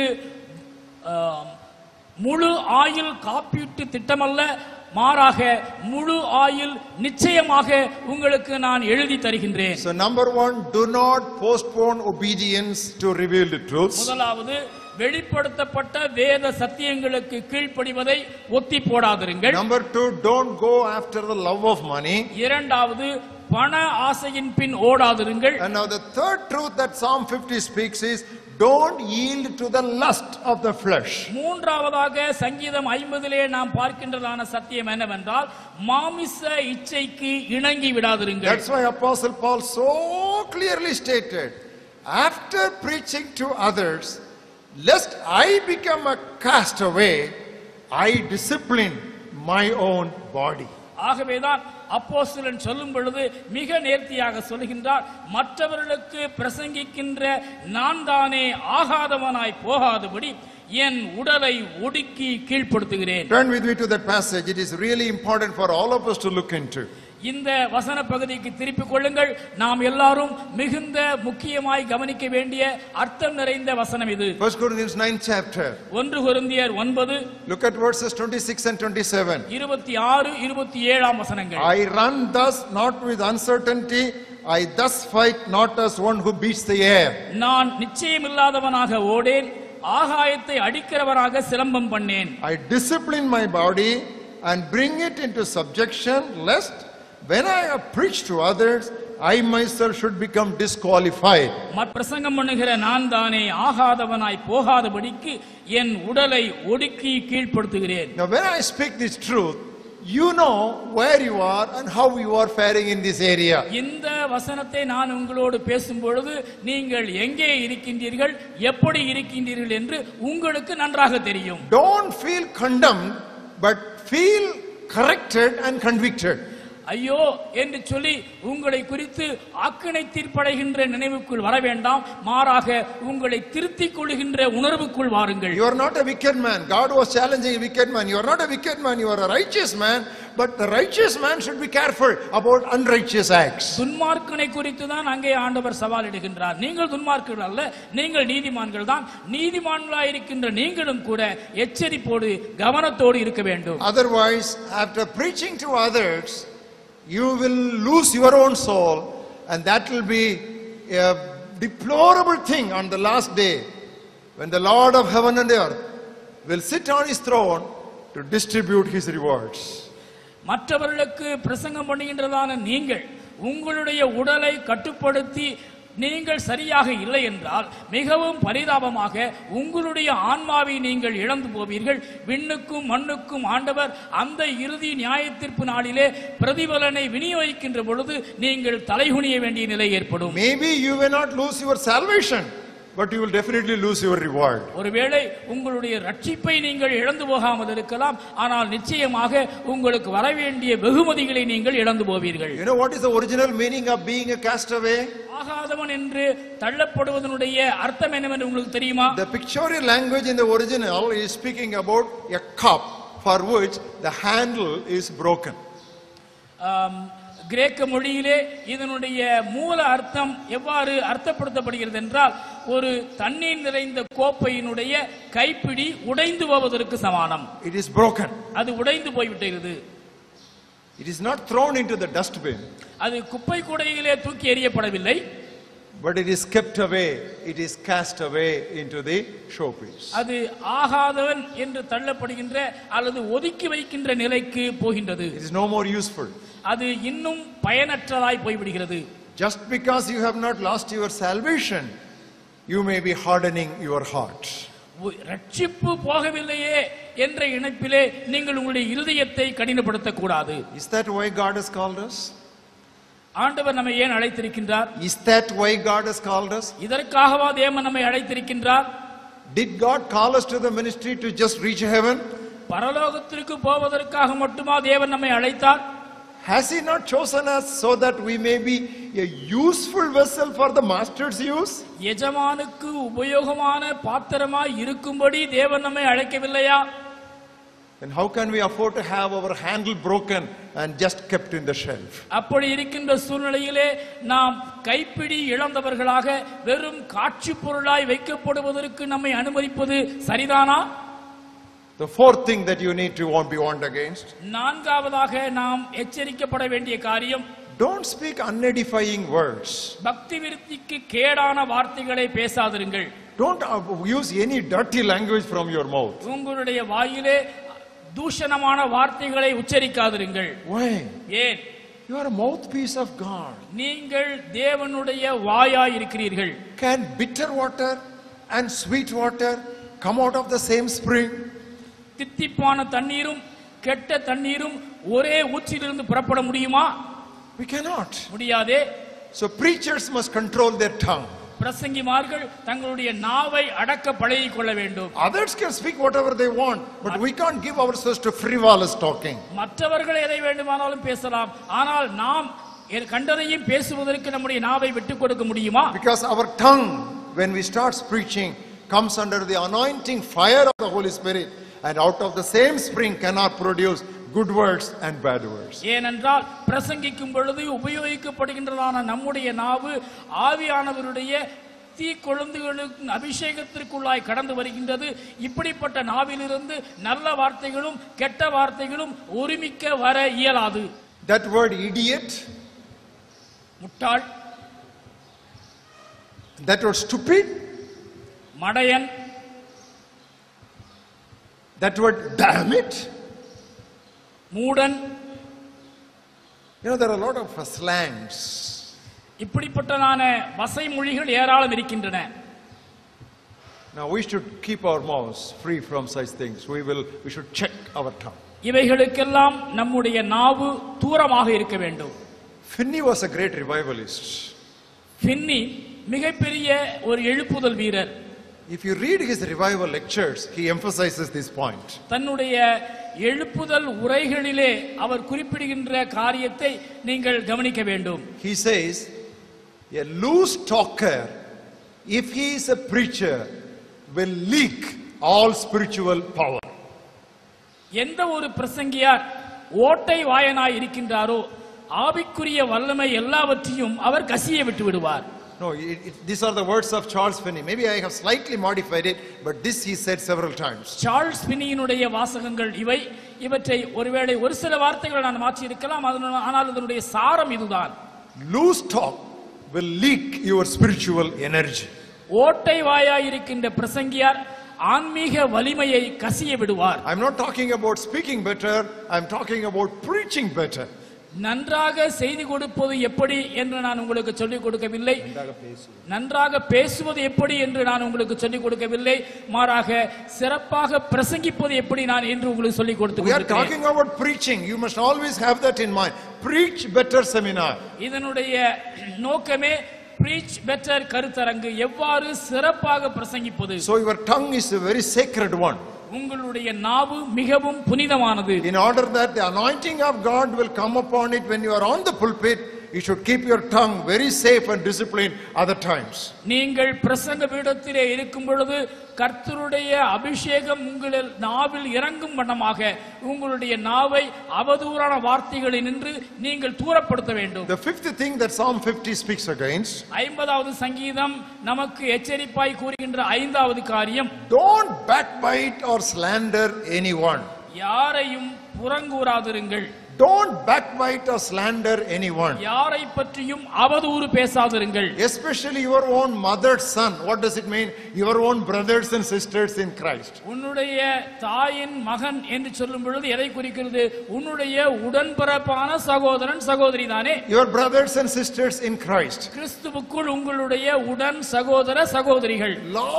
ஆம், முழு ஆயுள் காப்பீட்டு திட்டமல்ல மாறாக முழு ஆயுள் நிச்சயமாக உங்களுக்கு நான் எழுதி தருகின்றேன் So, number one, do not postpone obedience to revealed truths. முதலாவது வெளிப்படுத்தப்பட்ட வேத சத்தியங்களுக்கு கீழ்ப்படிவதை ஒத்தி போடாதிருங்கள் Number two, don't go after the love of money. இரண்டாவது பண ஆசையின் பின் ஓடாதிருங்கள் And now, the third truth that Psalm 50 speaks is don't yield to the lust of the flesh. மூன்றாவதாக சங்கீதம் ஐம்பதிலே நாம் பார்க்கின்றதான சத்தியம் என்னவென்றால் மாமிச இச்சைக்கு இணங்கி விடாதிருங்கள் That's why Apostle Paul so clearly stated after preaching to others, lest I become a castaway, I discipline my own body. ஆகவேதான் அப்போஸ்தலன் சொல்லும் பொழுது மிக நேர்த்தியாக சொல்கின்றார் மற்றவர்களுக்கு பிரசங்கிக்கின்ற நான் தானே ஆகாதவனாய் போகாதபடி என் உடலை ஒடுக்கி கீழ்ப்படுத்துகிறேன் Turn with me to that passage. It is really important for all of us to look into. இந்த வசன பகுதிக்கு திருப்பிக் கொள்ளுங்கள் நாம் எல்லாரும் மிகுந்த முக்கியமாய் கவனிக்க வேண்டிய அர்த்தம் நிறைந்த வசனம் இது 1 Corinthians 9 chapter. ஒன்று கொரிந்தியர் ஒன்பது Look at verses 26 and 27. இருபத்தி ஆறு இருபத்தி ஏழாம் வசனங்கள் I run thus not with uncertainty, I thus fight not as one who beats the air. நான் நிச்சயமில்லாதவனாக ஓடேன் ஆகாயத்தை அடிக்கிறவனாக சிலம்பம் பண்ணேன் I discipline my body and bring it into subjection, lest when I have preached to others, I myself should become disqualified. மற் பிரசங்கம் பண்ணுகிற நான் தானே ஆகாதவனாய் போகாதபடிக்கு என் உடலை ஒடுக்கி கீழ்ப்படுத்துகிறேன் Now, when I speak this truth, you know where you are and how you are faring in this area. இந்த வசனத்தை நான் உங்களோடு பேசும் பொழுது நீங்கள் எங்கே இருக்கின்றீர்கள் எப்படி இருக்கின்றீர்கள் என்று உங்களுக்கு நன்றாக தெரியும் Don't feel condemned, but feel corrected and convicted. ஐயோ என்று சொல்லி உங்களை குறித்து ஆக்கினை தீர்ப்படைகின்ற நினைவுக்குள் வர வேண்டாம் மாறாக உங்களை திருத்திக் கொள்கின்ற உணர்வுக்குள் வாருங்கள் You are not a wicked man. God was challenging a wicked man. You are not a wicked man, you are a righteous man. But the righteous man should be careful about unrighteous acts. துன்மார்க்கனை குறித்து தான் அங்கே ஆண்டவர் சவாலிடுகின்றார் நீங்கள் துன்மார்க்கர்கள் அல்ல நீங்கள் நீதிமான்கள் தான் நீதிமான்களாய் இருக்கின்ற நீங்களும் கூட எச்சரிப்போடு கவனத்தோடு இருக்க வேண்டும் Otherwise, after preaching to others, you will lose your own soul, and that will be a deplorable thing on the last day when the Lord of heaven and earth will sit on his throne to distribute his rewards. மற்றவர்களுக்கு பிரசங்கம் பண்ணுகின்றதான நீங்கள் உங்களுடைய உடலை கட்டுப்படுத்தி நீங்கள் சரியாக இல்லை என்றால் மிகவும் பரிதாபமாக உங்களுடைய ஆன்மாவை நீங்கள் இழந்து போவீர்கள் விண்ணுக்கும் மண்ணுக்கும் ஆண்டவர் அந்த இறுதி நியாயத்தீர்ப்பு நாளிலே பிரதிபலனை விநியோகிக்கின்ற பொழுது நீங்கள் தலைகுனிய வேண்டிய நிலை ஏற்படும் Maybe you may not lose your salvation, but you will definitely lose your reward. ஒருவேளை உங்களுடைய ரட்சிப்பை நீங்கள் இழந்து போகாமல் இருக்கலாம் ஆனால் நிச்சயமாக உங்களுக்கு வரவேண்டிய வெகுமதிகளை நீங்கள் இழந்து போவீர்கள் You know what is the original meaning of being a castaway? ஆகாதவன் என்று தள்ளப்படுவதனுடைய அர்த்தம் என்னவென்று உங்களுக்கு தெரியுமா The pictorial language in the original is speaking about a cup for which the handle is broken. ஆம், கிரேக்க மொழியிலே இதனுடைய மூல அர்த்தம் எவ்வாறு அர்த்தப்படுத்தப்படுகிறது என்றால் ஒரு தண்ணீர் நிறைந்த கோப்பையினுடைய கைப்பிடி உடைந்து போவதற்கு சமானம் It is broken. அது உடைந்து போய்விட்டது It is not thrown into the dustbin, அது குப்பை கூடையிலே தூக்கி எறியப்படவில்லை but it is kept away. It is cast away into the showpiece. அது ஆகாதவன் என்று தள்ளப்படுகின்ற அல்லது ஒதுக்கி வைக்கின்ற நிலைக்கு போகின்றது It is no more useful. அது இன்னும் பயனற்றதாய் போய்விடுகிறது Just because you have not lost your salvation, you may be hardening your heart. உ- ரட்சிப்பு போகவில்லையே என்ற இணைப்பிலே நீங்கள் உங்களுடைய இருதயத்தை கடினப்படுத்தக் கூடாது Is that why God has called us? ஆண்டவர் நம்மை ஏன் அழைத்திருக்கின்றார் Is that why God has called us? இதற்காகவா தேவன் நம்மை அழைத்திருக்கின்றார் Did God call us to the ministry to just reach heaven? பரலோகத்திற்கு போவதற்காக மட்டுமா தேவன் நம்மை அழைத்தார் Has He not chosen us so that we may be a useful vessel for the Master's use? எஜமானுக்கு உபயோகமான பாத்திரமாய் இருக்கும்படி தேவன் நம்மை அழைக்கவில்லையா Then how can we afford to have our handle broken and just kept in the shelf? அப்படி இருக்கின்ற சூழ்நிலையிலே நாம் கைப்பிடி இழந்தவர்களாக வெறும் காட்சி பொருளாய் வைக்கப்படுவதற்கு நம்மை அனுமதிப்பது சரிதானா The fourth thing that you need to warn- be warned against நான்காவதாக நாம் எச்சரிக்கப்பட வேண்டிய காரியம் don't speak unedifying words. பக்தி விருத்திக்கு கேடான வார்த்தைகளை பேசாதிருங்கள் Don't uh, use any dirty language from your mouth. உங்களுடைய வாயிலே தூஷணமான வார்த்தைகளை உச்சரிக்காதிருங்கள் Why? ஏன் You are a mouthpiece of God. நீங்கள் தேவனுடைய வாயாய் இருக்கிறீர்கள் Can bitter water and sweet water come out of the same spring? தித்திப்பான தண்ணீரும் கெட்ட தண்ணீரும் ஒரே ஊற்றிலிருந்து புறப்பட முடியுமா We cannot. முடியாதே So preachers must control their tongue. பிரசங்கிமார்கள் தங்களுடைய நாவை அடக்க பழகிக் கொள்ள வேண்டும் Others can speak whatever they want, but we can't give ourselves to frivolous talking. மற்றவர்கள் எதை வேண்டுமானாலும் பேசலாம் ஆனால் நாம் எ- கண்டதையும் பேசுவதற்கு நம்முடைய நாவை விட்டுக் கொடுக்க முடியுமா Because our tongue, when we start preaching, comes under the anointing fire of the Holy Spirit, and out of the same spring cannot produce good words and bad words. ஏனென்றால் பிரசங்கிக்கும் பொழுது உபயோகிக்கப்படுகின்றதான நம்முடைய நாவு ஆவியானவருடைய தீ கொழுந்துகளுக்கு அபிஷேகத்திற்குள்ளாய் கடந்து வருகின்றது இப்படிப்பட்ட நாவிலிருந்து நல்ல வார்த்தைகளும் கெட்ட வார்த்தைகளும் ஒருமிக்க வர இயலாது That word idiot, முட்டாள் that word stupid, மடையன் that word damn it. மூடன் You know, there are a lot of uh, slangs. இப்படிப்பட்டதான வசை மொழிகள் ஏராளம் இருக்கின்றன Now we should keep our mouths free from such things. We will we should check our tongue. இவைகளுக்கெல்லாம் நம்முடைய நாவு தூரமாக இருக்க வேண்டும் Finney was a great revivalist. பின்னி மிகப்பெரிய ஒரு எழுப்புதல் வீரர் If you read his revival lectures, he emphasizes this point. தன்னுடைய எழுப்புதல் உரைகளிலே அவர் குறிப்பிடுகின்ற காரியத்தை நீங்கள் கவனிக்க வேண்டும் He says, a loose talker, if he is a preacher, will leak all spiritual power. எந்த ஒரு பிரசங்கியார் ஓட்டை வாயனாய் இருக்கின்றாரோ ஆவிக்குரிய வல்லமை எல்லாவற்றையும் அவர் கசிய விட்டு விடுவார் No, it, it, these are the words of Charles Finney. Maybe I have slightly modified it, but this he said several times. Charles பின்னியினுடைய வாசகங்கள் இவை இவற்றை ஒருவேளை ஒரு சில வார்த்தைகளை நான் மாற்றி இருக்கலாம் அதனு- ஆனால் இதனுடைய சாரம் இதுதான் Loose talk will leak your spiritual energy. ஓட்டை வாயாய் இருக்கின்ற பிரசங்கியார் ஆன்மீக வலிமையை கசிய விடுவார் I'm not talking about speaking better, I'm talking about preaching better. நன்றாக செய்தி கொடுப்பது எப்படி என்று நான் உங்களுக்கு சொல்லிக் கொடுக்கவில்லை நன்றாக பேசுவது எப்படி என்று நான் உங்களுக்கு சொல்லிக் கொடுக்கவில்லை மாறாக சிறப்பாக பிரசங்கிப்பது எப்படி நான் என்று உங்களுக்கு சொல்லிக் கொடுத்து We are கொண்டிருக்கிறேன். talking about preaching. You must always have that in mind. Preach better seminar. இதனுடைய நோக்கமே பிரீச் பெட்டர் கருத்தரங்கு எவ்வாறு சிறப்பாக பிரசங்கிப்பது So your tongue is a very sacred one. உங்களுடைய நாவு மிகவும் புனிதமானது In order that the anointing of God will come upon it when you are on the pulpit, you should keep your tongue very safe and disciplined other times. நீங்கள் பிரசங்க பீடத்திலே இருக்கும் பொழுது கர்த்தருடைய அபிஷேகம் உங்களில் நாவில் இறங்கும் வண்ணமாக உங்களுடைய நாவை அவதூறான வார்த்தைகளில் நின்று நீங்கள் தூரப்படுத்த வேண்டும் The fifth thing that Psalm 50 speaks against, ஐம்பதாவது சங்கீதம் நமக்கு எச்சரிப்பாய் கூறுகின்ற ஐந்தாவது காரியம் don't backbite or slander anyone. யாரையும் புறங்கூறாதிருங்கள் Don't backbite or slander anyone. யாரை பற்றியும் அவதூறு பேசாதிருங்கள் Especially your own mother's son. What does it mean? Your own brothers and sisters in Christ. உன்னுடைய தாயின் மகன் என்று சொல்லும் பொழுது எதை குறிக்கிறது உன்னுடைய உடன்பிறப்பான சகோதரன் சகோதரி தானே Your brothers and sisters in Christ. கிறிஸ்துவுக்குள் உங்களுடைய உடன் சகோதர சகோதரிகள்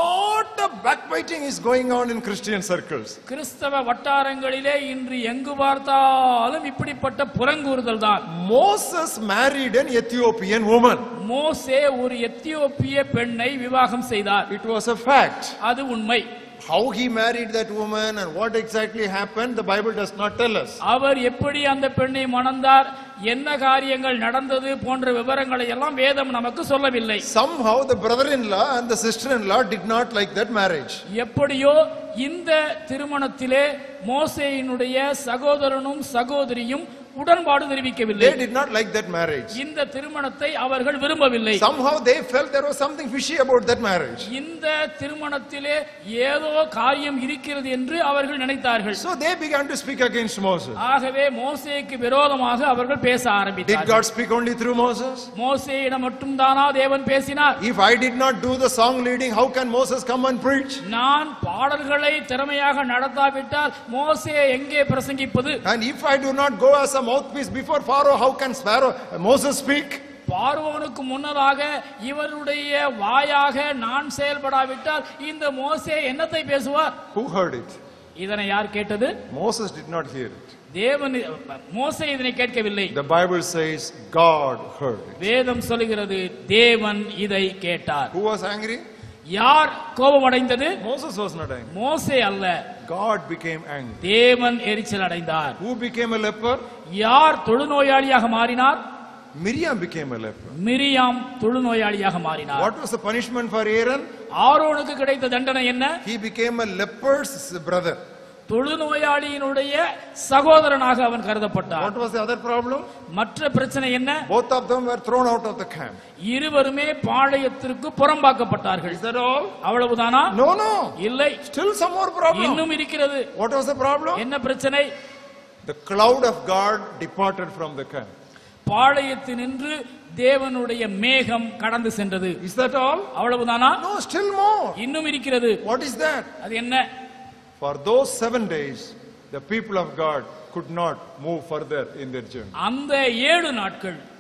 Lot of backbiting is going on in Christian circles. கிறிஸ்தவ வட்டாரங்களிலே இன்று எங்கு பார்த்தாலும் இப்படிப்பட்ட புறங்கூறுதல் தான் Moses married an Ethiopian woman. மோசே ஒரு எத்தியோப்பிய பெண்ணை விவாகம் செய்தார் It was a fact. அது உண்மை How he married that woman and what exactly happened, the Bible does not tell us. அவர் எப்படி அந்த பெண்ணை மணந்தார் என்ன காரியங்கள் நடந்தது போன்ற விவரங்களை எல்லாம் வேதம் நமக்கு சொல்லவில்லை Somehow the brother-in-law and the sister-in-law did not like that marriage. எப்படியோ இந்த திருமணத்திலே மோசேயினுடைய சகோதரனும் சகோதரியும் உடன்பாடு தெரிவிக்கவில்லை They did not like that marriage. இந்த திருமணத்தை அவர்கள் விரும்பவில்லை Somehow they felt there was something fishy about that marriage. இந்த திருமணத்திலே ஏதோ காரியம் இருக்கிறது என்று அவர்கள் நினைத்தார்கள் So they began to speak against Moses. ஆகவே மோசேக்கு விரோதமாக அவர்கள் பேச Did ஆரம்பித்தார்கள் God speak only through Moses? மோசேயிடம் மட்டும்தானா தேவன் பேசினார் If I did not do the song leading, how can Moses come and preach? நான் பாடல்களை திறமையாக நடத்தாவிட்டால் மோசே எங்கே பிரசங்கிப்பது And if I do not go as a mouthpiece before Pharaoh, how can Pharaoh, Moses speak? பார்வோனுக்கு முன்னதாக இவருடைய வாயாக நான் செயல்படாவிட்டால் இந்த மோசே என்னத்தை பேசுவார் Who heard it? இதனை யார் கேட்டது Moses did not hear it. தேவன் மோசே இதனை கேட்கவில்லை The Bible says God heard it. வேதம் சொல்லுகிறது தேவன் இதை கேட்டார் Who was angry? யார் கோபமடைந்தது Moses was not angry. மோசே அல்ல God became angry. தேவன் எரிச்சல் அடைந்தார் Who became a leper? யார் தொழுநோயாளியாக மாறினார் Miriam became a leper. Miriam தொழுநோயாளியாக மாறினார் What was the punishment for Aaron? ஆரோனுக்கு கிடைத்த தண்டனை என்ன He became a leper's brother. தொழுநோயாளியினுடைய சகோதரனாக அவன் கருதப்பட்டான் What was the other problem? மற்ற பிரச்சனை என்ன Both of them were thrown out of the camp. இருவருமே பாளையத்திற்கு புறம்பாக்கப்பட்டார்கள் Is that all? அவ்வளவுதானா No, no. இல்லை Still some more problem. இன்னும் இருக்கிறது What was the problem? என்ன பிரச்சனை The cloud of God departed from the camp. பாளையத்தினின்று தேவனுடைய மேகம் கடந்து சென்றது Is that all? அவ்வளவுதானா No, still more. இன்னும் இருக்கிறது What is that? அது என்ன For those seven days, the people of God could not move further in their journey. அந்த ஏழு நாட்கள்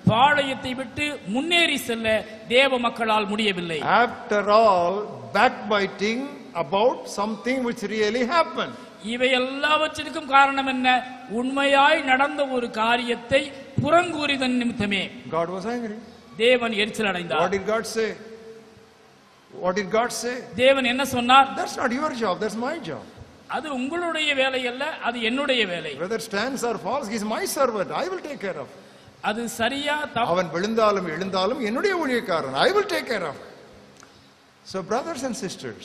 பாளையத்தை விட்டு முன்னேறி செல்ல தேவ மக்களால் முடியவில்லை After all, backbiting about something which really happened. இவை எல்லாவற்றிற்கும் காரணம் என்ன உண்மையாய் நடந்த ஒரு காரியத்தை புறங்கூறிதன் நிமித்தமே God was angry. தேவன் எரிச்சல் What அடைந்தார் did God say? What did God say? தேவன் என்ன சொன்னார் That's not your job, that's my job. அது உங்களுடைய வேலை அல்ல அது என்னுடைய வேலை Whether stands or falls, he's my servant. I will take care of. அது சரியா தப்பு அவன் விழுந்தாலும் எழுந்தாலும் என்னுடைய ஊழியக்காரன் I will take care of So brothers and sisters,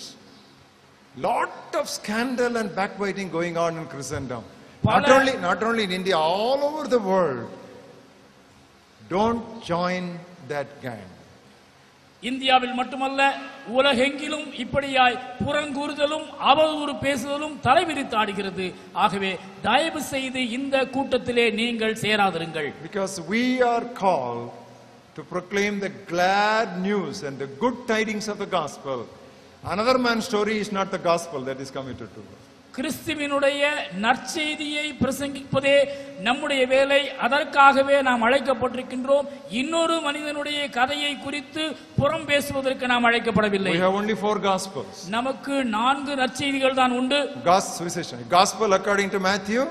lot of scandal and backbiting going on in Christendom. Not பல- only, not only in India, all over the world. Don't join that gang. இந்தியாவில் மட்டுமல்ல உலகெங்கிலும் இப்படியாய் புறங்கூறுதலும் அவதூறு பேசுதலும் தலைவிரித்து ஆடுகிறது ஆகவே தயவு செய்து இந்த கூட்டத்திலே நீங்கள் சேராதிருங்கள் Because we are called to proclaim the glad news and the good tidings of the gospel. Another man's story is not the gospel that is committed to us. கிறிஸ்துவினுடைய நற்செய்தியை பிரசங்கிப்பதே நம்முடைய வேலை அதற்காகவே நாம் அழைக்கப்பட்டிருக்கின்றோம் இன்னொரு மனிதனுடைய கதையை குறித்து புறம் பேசுவதற்கு நாம் அழைக்கப்படவில்லை We have only four gospels. நமக்கு நான்கு நற்செய்திகள் தான் உண்டு Gospel, gospel according to Matthew,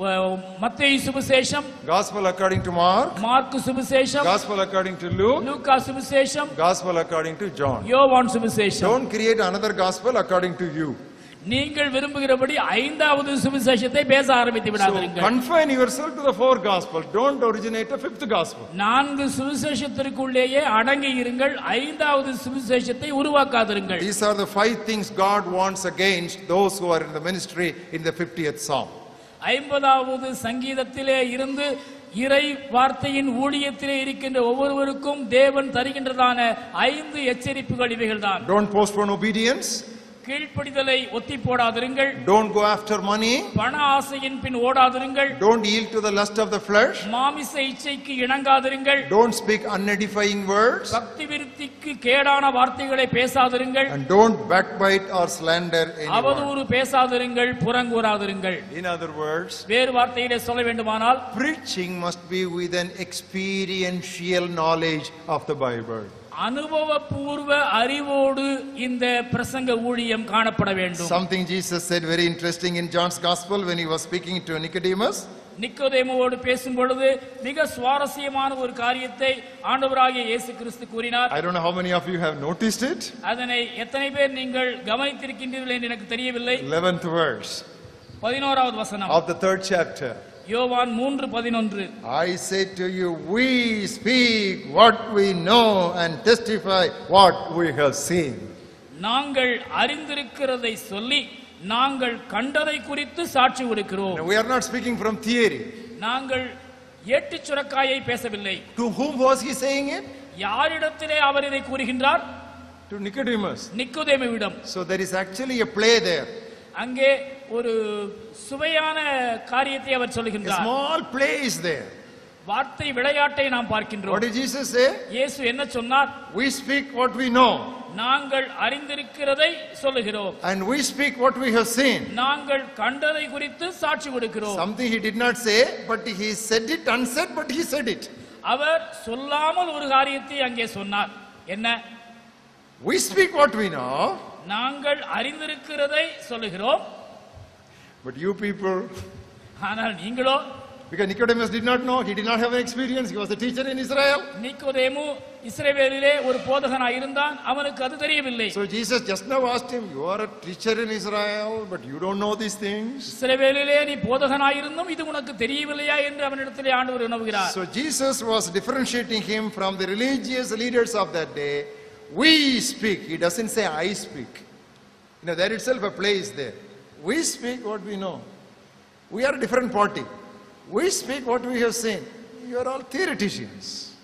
மத்தேயு சுவிசேஷம் gospel according to Mark, மார்க்கு சுவிசேஷம் gospel according to Luke, லூக்கா சுவிசேஷம் gospel according to John. யோவான் சுவிசேஷம் Don't create another gospel according to you. நீங்கள் விரும்புகிறபடி ஐந்தாவது சுவிசேஷத்தை பேச ஆரம்பித்து So விடாதீர்கள் confine yourself to the four gospels. Don't originate a fifth gospel. நான்கு சுவிசேஷத்திற்குள்ளேயே அடங்கி இருங்கள் ஐந்தாவது சுவிசேஷத்தை உருவாக்காதிருங்கள் These are the five things God wants against those who are in the ministry in the 50th Psalm. ஐம்பதாவது சங்கீதத்திலே இருந்து இறை வார்த்தையின் ஊழியத்திலே இருக்கின்ற ஒவ்வொருவருக்கும் தேவன் தருகின்றதான ஐந்து எச்சரிப்புகள் இவைகள்தான் Don't postpone obedience. கீழ்ப்படிதலை ஒத்தி போடாதிருங்கள் Don't go after money. பண ஆசையின் பின் ஓடாதிருங்கள் Don't yield to the lust of the flesh. மாமிச இச்சைக்கு இணங்காதிருங்கள் Don't speak unedifying words. பக்தி விருத்திக்கு கேடான வார்த்தைகளை பேசாதிருங்கள் And don't backbite or slander anyone. அவதூறு பேசாதிருங்கள் புறங்கூறாதிருங்கள் In other words, வேறு வார்த்தையிலே சொல்ல வேண்டுமானால் preaching must be with an experiential knowledge of the Bible. அனுபவபூர்வ அறிவோடு இந்த பிரசங்க ஊழியம் காணப்பட வேண்டும் Something Jesus said very interesting in John's Gospel when he was speaking to Nicodemus. நிக்கோதேமுவோடு பேசும் பொழுது மிக சுவாரஸ்யமான ஒரு காரியத்தை ஆண்டவராகிய இயேசு கிறிஸ்து கூறினார் I don't know how many of you have noticed it. அதனை எத்தனை பேர் நீங்கள் கவனித்திருக்கின்றீர்கள் என்று எனக்கு தெரியவில்லை 11th verse பதினோராவது வசனம் of the third chapter. யோவான் மூன்று பதினொன்று I say to you, we speak what we know and testify what we have seen. நாங்கள் அறிந்திருக்கிறதை சொல்லி நாங்கள் கண்டதை குறித்து சாட்சி கொடுக்கிறோம் Now, we are not speaking from theory. நாங்கள் ஏட்டுச் சுரக்காயை பேசவில்லை To whom was he saying it? யாரிடத்திலே அவர் இதை கூறுகின்றார் To Nicodemus. நிக்கோதேமுவிடம் So there is actually a play there. அங்கே ஒரு சுவையான காரியத்தை அவர் A சொல்லுகின்றார் small play is there. வார்த்தை விளையாட்டை நாம் What பார்க்கின்றோம் did Jesus say? இயேசு என்ன சொன்னார் We speak what we know நாங்கள் அறிந்திருக்கிறதை சொல்லுகிறோம் and we speak what we have seen. நாங்கள் கண்டதை குறித்து சாட்சி கொடுக்கிறோம் Something he did not say, but he said it unsaid, but he said it. அவர் சொல்லாமல் ஒரு காரியத்தை அங்கே சொன்னார் என்ன We speak what we know, நாங்கள் அறிந்திருக்கிறதை சொல்லுகிறோம் but you people, ஆனால் நீங்களோ because Nicodemus did not know, he did not have an experience, he was a teacher in Israel. நிக்கோதேமு இஸ்ரவேலிலே ஒரு போதகனாய் இருந்தான் அவனுக்கு அது தெரியவில்லை So Jesus just now asked him, You are a teacher in Israel, but you don't know these things. இஸ்ரவேலிலே நீ போதகனாய் இருந்தும் இது உனக்கு தெரியவில்லையா என்று அவனிடத்திலே ஆண்டவர் வினவுகிறார் So Jesus was differentiating him from the religious leaders of that day. We speak. He doesn't say I speak. You know, there itself a place there. We speak what we know. We are a different party. We speak what we have seen. You are all theoreticians.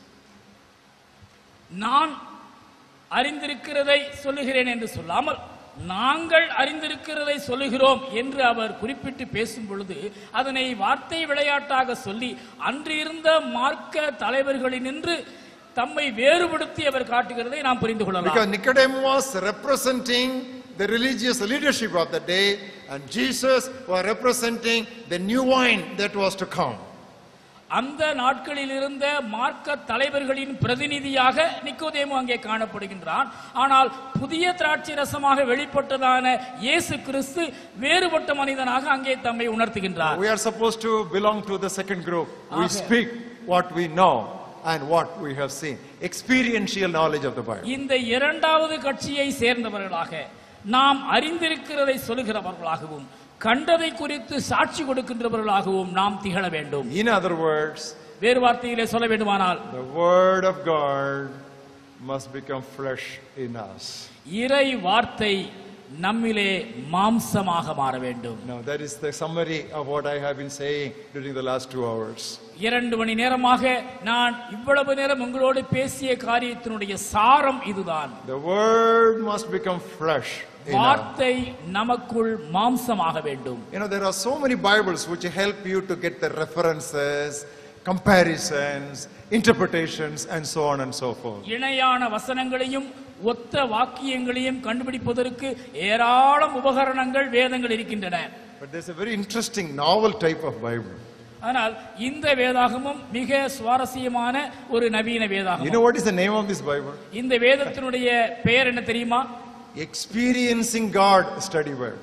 நான் அறிந்திருக்கிறதை சொல்லுகிறேன் என்று சொல்லாமல் நாங்கள் அறிந்திருக்கிறதை சொல்லுகிறோம் என்று அவர் குறிப்பிட்டு பேசும் பொழுது அதனை வார்த்தை விளையாட்டாக சொல்லி அன்றிருந்த மார்க்க தலைவர்களினின்று தம்மை வேறுபடுத்தி அவர் காட்டுகிறதை நாம் புரிந்து கொள்ளலாம் Because Nicodemus was representing the religious leadership of the day, and Jesus was representing the new wine that was to come. அந்த நாட்களில் இருந்த மார்க்க தலைவர்களின் பிரதிநிதியாக நிக்கோதேமு அங்கே காணப்படுகின்றான் ஆனால் புதிய திராட்சை ரசமாக வெளிப்பட்டதான இயேசு கிறிஸ்து வேறுபட்ட மனிதனாக அங்கே தம்மை உணர்த்துகின்றார் We are supposed to belong to the second group. We Okay. speak what we know and what we have seen. Experiential knowledge of the Bible. இந்த இரண்டாவது கட்சியை சேர்ந்தவர்களாக நாம் அறிந்திருக்கிறதை சொல்லுகிறவர்களாகவும் கண்டதை குறித்து சாட்சி கொடுக்கின்றவர்களாகவும் நாம் திகழ வேண்டும் In other words, வேறு வார்த்தையிலே சொல்ல வேண்டுமானால் the Word of God must become flesh in us. இறை வார்த்தை நம்மிலே மாம்சமாக மாற வேண்டும் Now, that is the summary of what I have been saying during the last two hours. இரண்டு மணி நேரமாக நான் இவ்வளவு நேரம் உங்களோடு பேசிய காரியத்தினுடைய சாரம் இதுதான் The Word must become flesh in us. வார்த்தை நமக்குள் மாம்சமாக வேண்டும் You know, there are so many Bibles which help you to get the references, comparisons, interpretations, and so on and so forth. இணையான வசனங்களையும் ஒத்த வாக்கியங்களையும் கண்டுபிடிப்பதற்கு ஏராளம் உபகரணங்கள் வேதங்கள் இருக்கின்றன But there's a very interesting novel type of Bible. ஆனால் இந்த வேதாகமும் மிக சுவாரஸ்யமான ஒரு நவீன You வேதாகமம் know what is the name of this Bible? இந்த வேதத்தினுடைய பெயர் என்ன தெரியுமா Experiencing God Study Bible.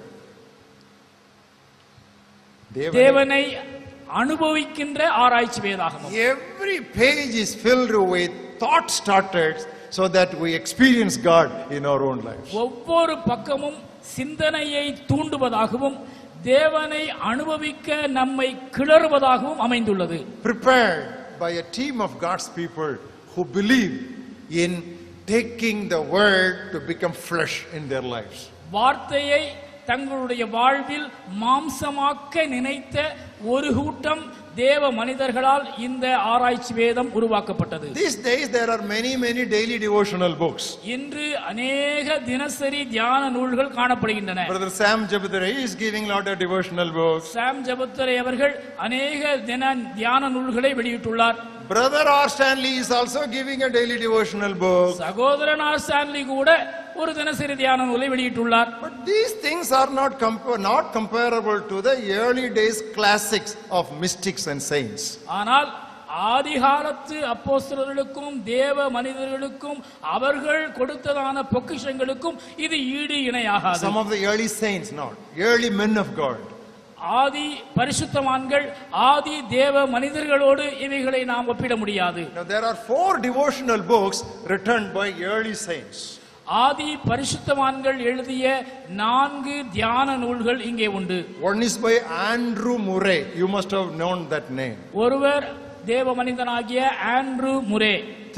தேவனை- தேவனை அனுபவிக்கின்ற ஆராய்ச்சி வேதாகமம் Every page is filled with thought starters so that we experience God in our own lives. ஒவ்வொரு பக்கமும் சிந்தனையை தூண்டுவதாகவும் தேவனை அனுபவிக்க நம்மை கிளறுவதாகவும் அமைந்துள்ளது Prepared by a team of God's people who believe in taking the word to become flesh in their lives. வார்த்தையை தங்களுடைய வாழ்வில் மாம்சமாக்க நினைத்த ஒரு கூட்டம் தேவ மனிதர்களால் இந்த ஆராய்ச்சி வேதம் உருவாக்கப்பட்டது These days there are many, many daily devotional books. இன்று அநேக தினசரி தியான நூல்கள் காணப்படுகின்றன Brother Sam Jabadare is giving lot of devotional books. சாம் ஜபத்துரை அவர்கள் அநேக தின தியான நூல்களை வெளியிட்டுள்ளார் Brother R. Stanley is also giving a daily devotional book. சகோதரன் ஆர் ஸ்டான்லி கூட ஒரு தினசரி தியான நூலை வெளியிட்டுள்ளார் But these things are not, compa- not comparable to the early days classics of mystics and saints. ஆனால் ஆதிகாலத்து அப்போஸ்தலர்களுக்கும் தேவ மனிதர்களுக்கும் அவர்கள் கொடுத்ததான பொக்கிஷங்களுக்கும் இது ஈடு இணையாகாது Some of the early saints, not early men of God. ஆதி பரிசுத்தவான்கள் ஆதி தேவ மனிதர்களோடு இவைகளை நாம் ஒப்பிட முடியாது Now there are four devotional books written by early saints. ஆதி பரிசுத்தவான்கள் எழுதிய நான்கு தியான நூல்கள் இங்கே உண்டு One is by Andrew Murray. You must have known that name. ஒருவர் தேவ மனிதனாகிய Andrew Murray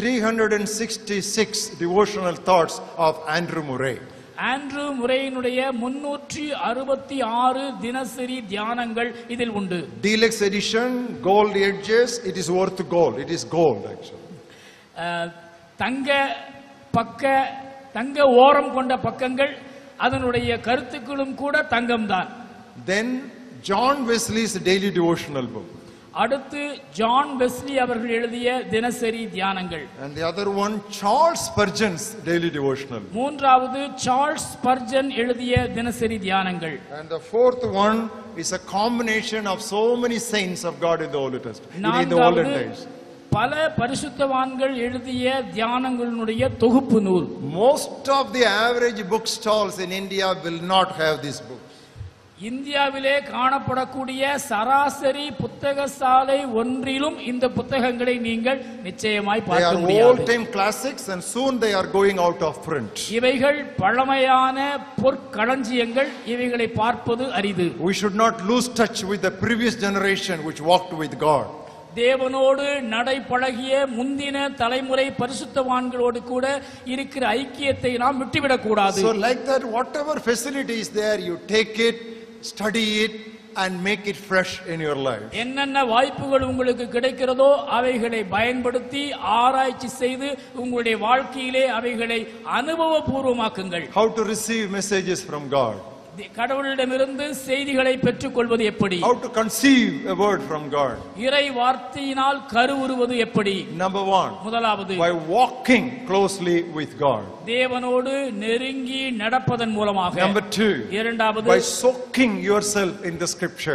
366 devotional thoughts of Andrew Murray. Andrew முறையினுடைய முன்னூற்றி அறுபத்தி ஆறு தினசரி தியானங்கள் இதில் உண்டு Deluxe edition, gold edges, it is worth gold. It is gold actually. அஹ், தங்க பக்க தங்க ஓரம் கொண்ட பக்கங்கள் அதனுடைய கருத்துக்களும் கூட தங்கம்தான் Then John Wesley's daily devotional book. அடுத்து ஜான் வெஸ்லி அவர்கள் எழுதிய தினசரி தியானங்கள் And the other one, Charles Spurgeon's daily devotional. மூன்றாவது சார்ல்ஸ் பர்ஜன் எழுதிய தினசரி தியானங்கள் And the fourth one is a combination of so many saints of God in the Old Testament, in, in the olden நான்காவது days. பல பரிசுத்தவான்கள் எழுதிய தியானங்களினுடைய தொகுப்பு நூல் Most of the average bookstalls in India will not have this book. இந்தியாவிலே காணப்படக்கூடிய சராசரி புத்தக சாலை ஒன்றிலும் இந்த புத்தகங்களை நீங்கள் நிச்சயமாய் They பார்க்க are முடியாது old time classics and soon they are going out of print. இவைகள் பழமையான பொற்களஞ்சியங்கள் இவைகளை பார்ப்பது அரிது We should not lose touch with the previous generation which walked with God. தேவனோடு நடை பழகிய முந்தின தலைமுறை பரிசுத்தவான்களோடு கூட இருக்கிற ஐக்கியத்தை நாம் விட்டுவிடக் கூடாது So, like that, whatever facility is there, you take it, study it, and make it fresh in your life. என்னென்ன வாய்ப்புகள் உங்களுக்கு கிடைக்கிறதோ அவைகளை பயன்படுத்தி ஆராய்ச்சி செய்து உங்களுடைய வாழ்க்கையிலே அவைகளை அனுபவபூர்வமாக்குங்கள் How to receive messages from God. தி- கடவுளிடமிருந்து செய்திகளை பெற்றுக்கொள்வது எப்படி How to conceive a word from God. இறை வார்த்தையினால் கருவுறுவது எப்படி Number one, முதலாவது by walking closely with God. தேவனோடு நெருங்கி நடப்பதன் மூலமாக Number two, இரண்டாவது by soaking yourself in the scriptures.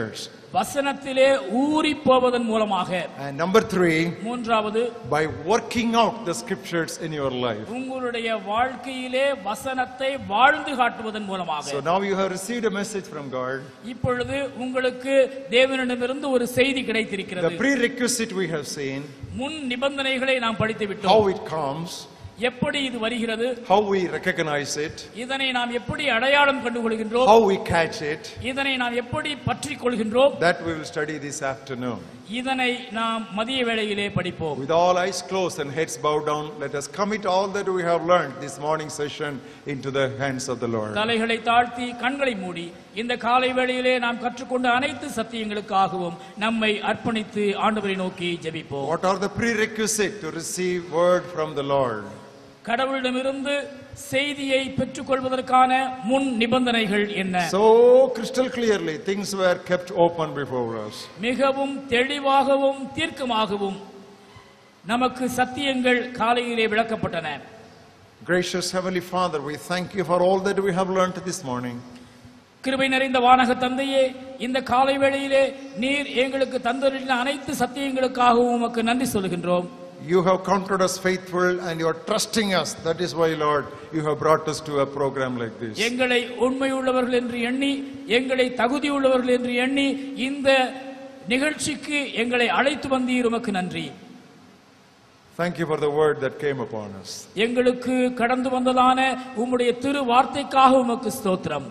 வசனத்திலே ஊறி போவதன் மூலமாக And number three, மூன்றாவது by working out the scriptures in your life. உங்களுடைய வாழ்க்கையிலே வசனத்தை வாழ்ந்து காட்டுவதன் மூலமாக So now you have received a message from God. இப்பொழுது உங்களுக்கு தேவனிடமிருந்து ஒரு செய்தி The கிடைத்திருக்கிறது prerequisite we have seen, முன் நிபந்தனைகளை நாம் படித்து விட்டோம் how it comes, எப்படி இது வருகிறது how we recognize it, இதனை நாம் எப்படி அடையாளம் கண்டுகொள்கின்றோம் how we catch it, இதனை நாம் எப்படி பற்றிக் கொள்கின்றோம் that we will study this afternoon. இதனை நாம் மதிய வேளையிலே படிப்போம் With all eyes closed and heads bowed down, let us commit all that we have learned this morning session into the hands of the Lord. தலைகளை தாழ்த்தி கண்களை மூடி இந்த காலை வேளையிலே நாம் கற்றுக்கொண்ட அனைத்து சத்தியங்களுக்காகவும் நம்மை அர்ப்பணித்து ஆண்டவரை நோக்கி ஜெபிப்போம் What are the prerequisite to receive word from the Lord? கடவுளிடமிருந்து செய்தியை பெற்றுக்கொள்வதற்கான முன் நிபந்தனைகள் என்ன So crystal clearly, things were kept open before us. மிகவும் தெளிவாகவும் தீர்க்கமாகவும் நமக்கு சத்தியங்கள் காலையிலே விளக்கப்பட்டன Gracious Heavenly Father, we thank you for all that we have learned this morning. கிருபை நிறைந்த வானக தந்தையே இந்த காலை வேளையிலே நீர் எங்களுக்கு தந்தரின அனைத்து சத்தியங்களுக்காகவும் உமக்கு நன்றி சொல்கின்றோம் You have counted us faithful and you are trusting us. That is why, Lord, you have brought us to a program like this. எங்களை உண்மையுள்ளவர்கள் என்று எண்ணி எங்களை தகுதியுள்ளவர்கள் என்று எண்ணி இந்த நிகழ்ச்சிக்கு எங்களை அழைத்து வந்தீர் உமக்கு நன்றி Thank you for the word that came upon us. எங்களுக்கு கடந்து வந்ததான உம்முடைய திரு வார்த்தைக்காக உமக்கு ஸ்தோத்திரம்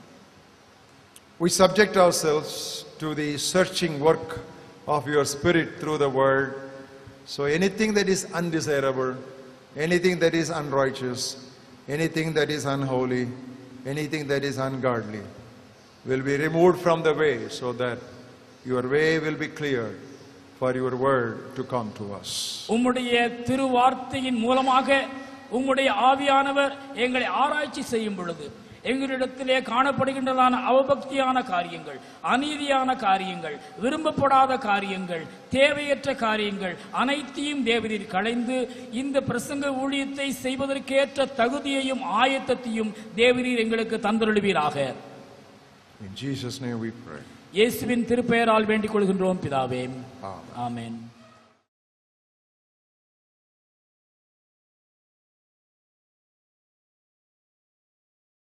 We subject ourselves to the searching work of your Spirit through the Word. So anything that is undesirable, anything that is unrighteous, anything that is unholy, anything that is ungodly will be removed from the way so that your way will be cleared for your word to come to us. உம்முடைய திரு வார்த்தையின் மூலமாக உம்முடைய ஆவியானவர் எங்களை ஆராய்ச்சி செய்யும் பொழுது எங்களிடத்திலே காணப்படுகின்றதான அவபக்தியான காரியங்கள் அநீதியான காரியங்கள் விரும்பப்படாத காரியங்கள் தேவையற்ற காரியங்கள் அனைத்தையும் தேவரீர் களைந்து இந்த பிரசங்க ஊழியத்தை செய்வதற்கேற்ற தகுதியையும் ஆயத்தத்தையும் தேவரீர் எங்களுக்கு தந்தருளுவீராக In Jesus' name we pray. இயேசுவின் திருப்பெயரால் வேண்டிக் கொள்கின்றோம் பிதாவே Amen. ஆமென்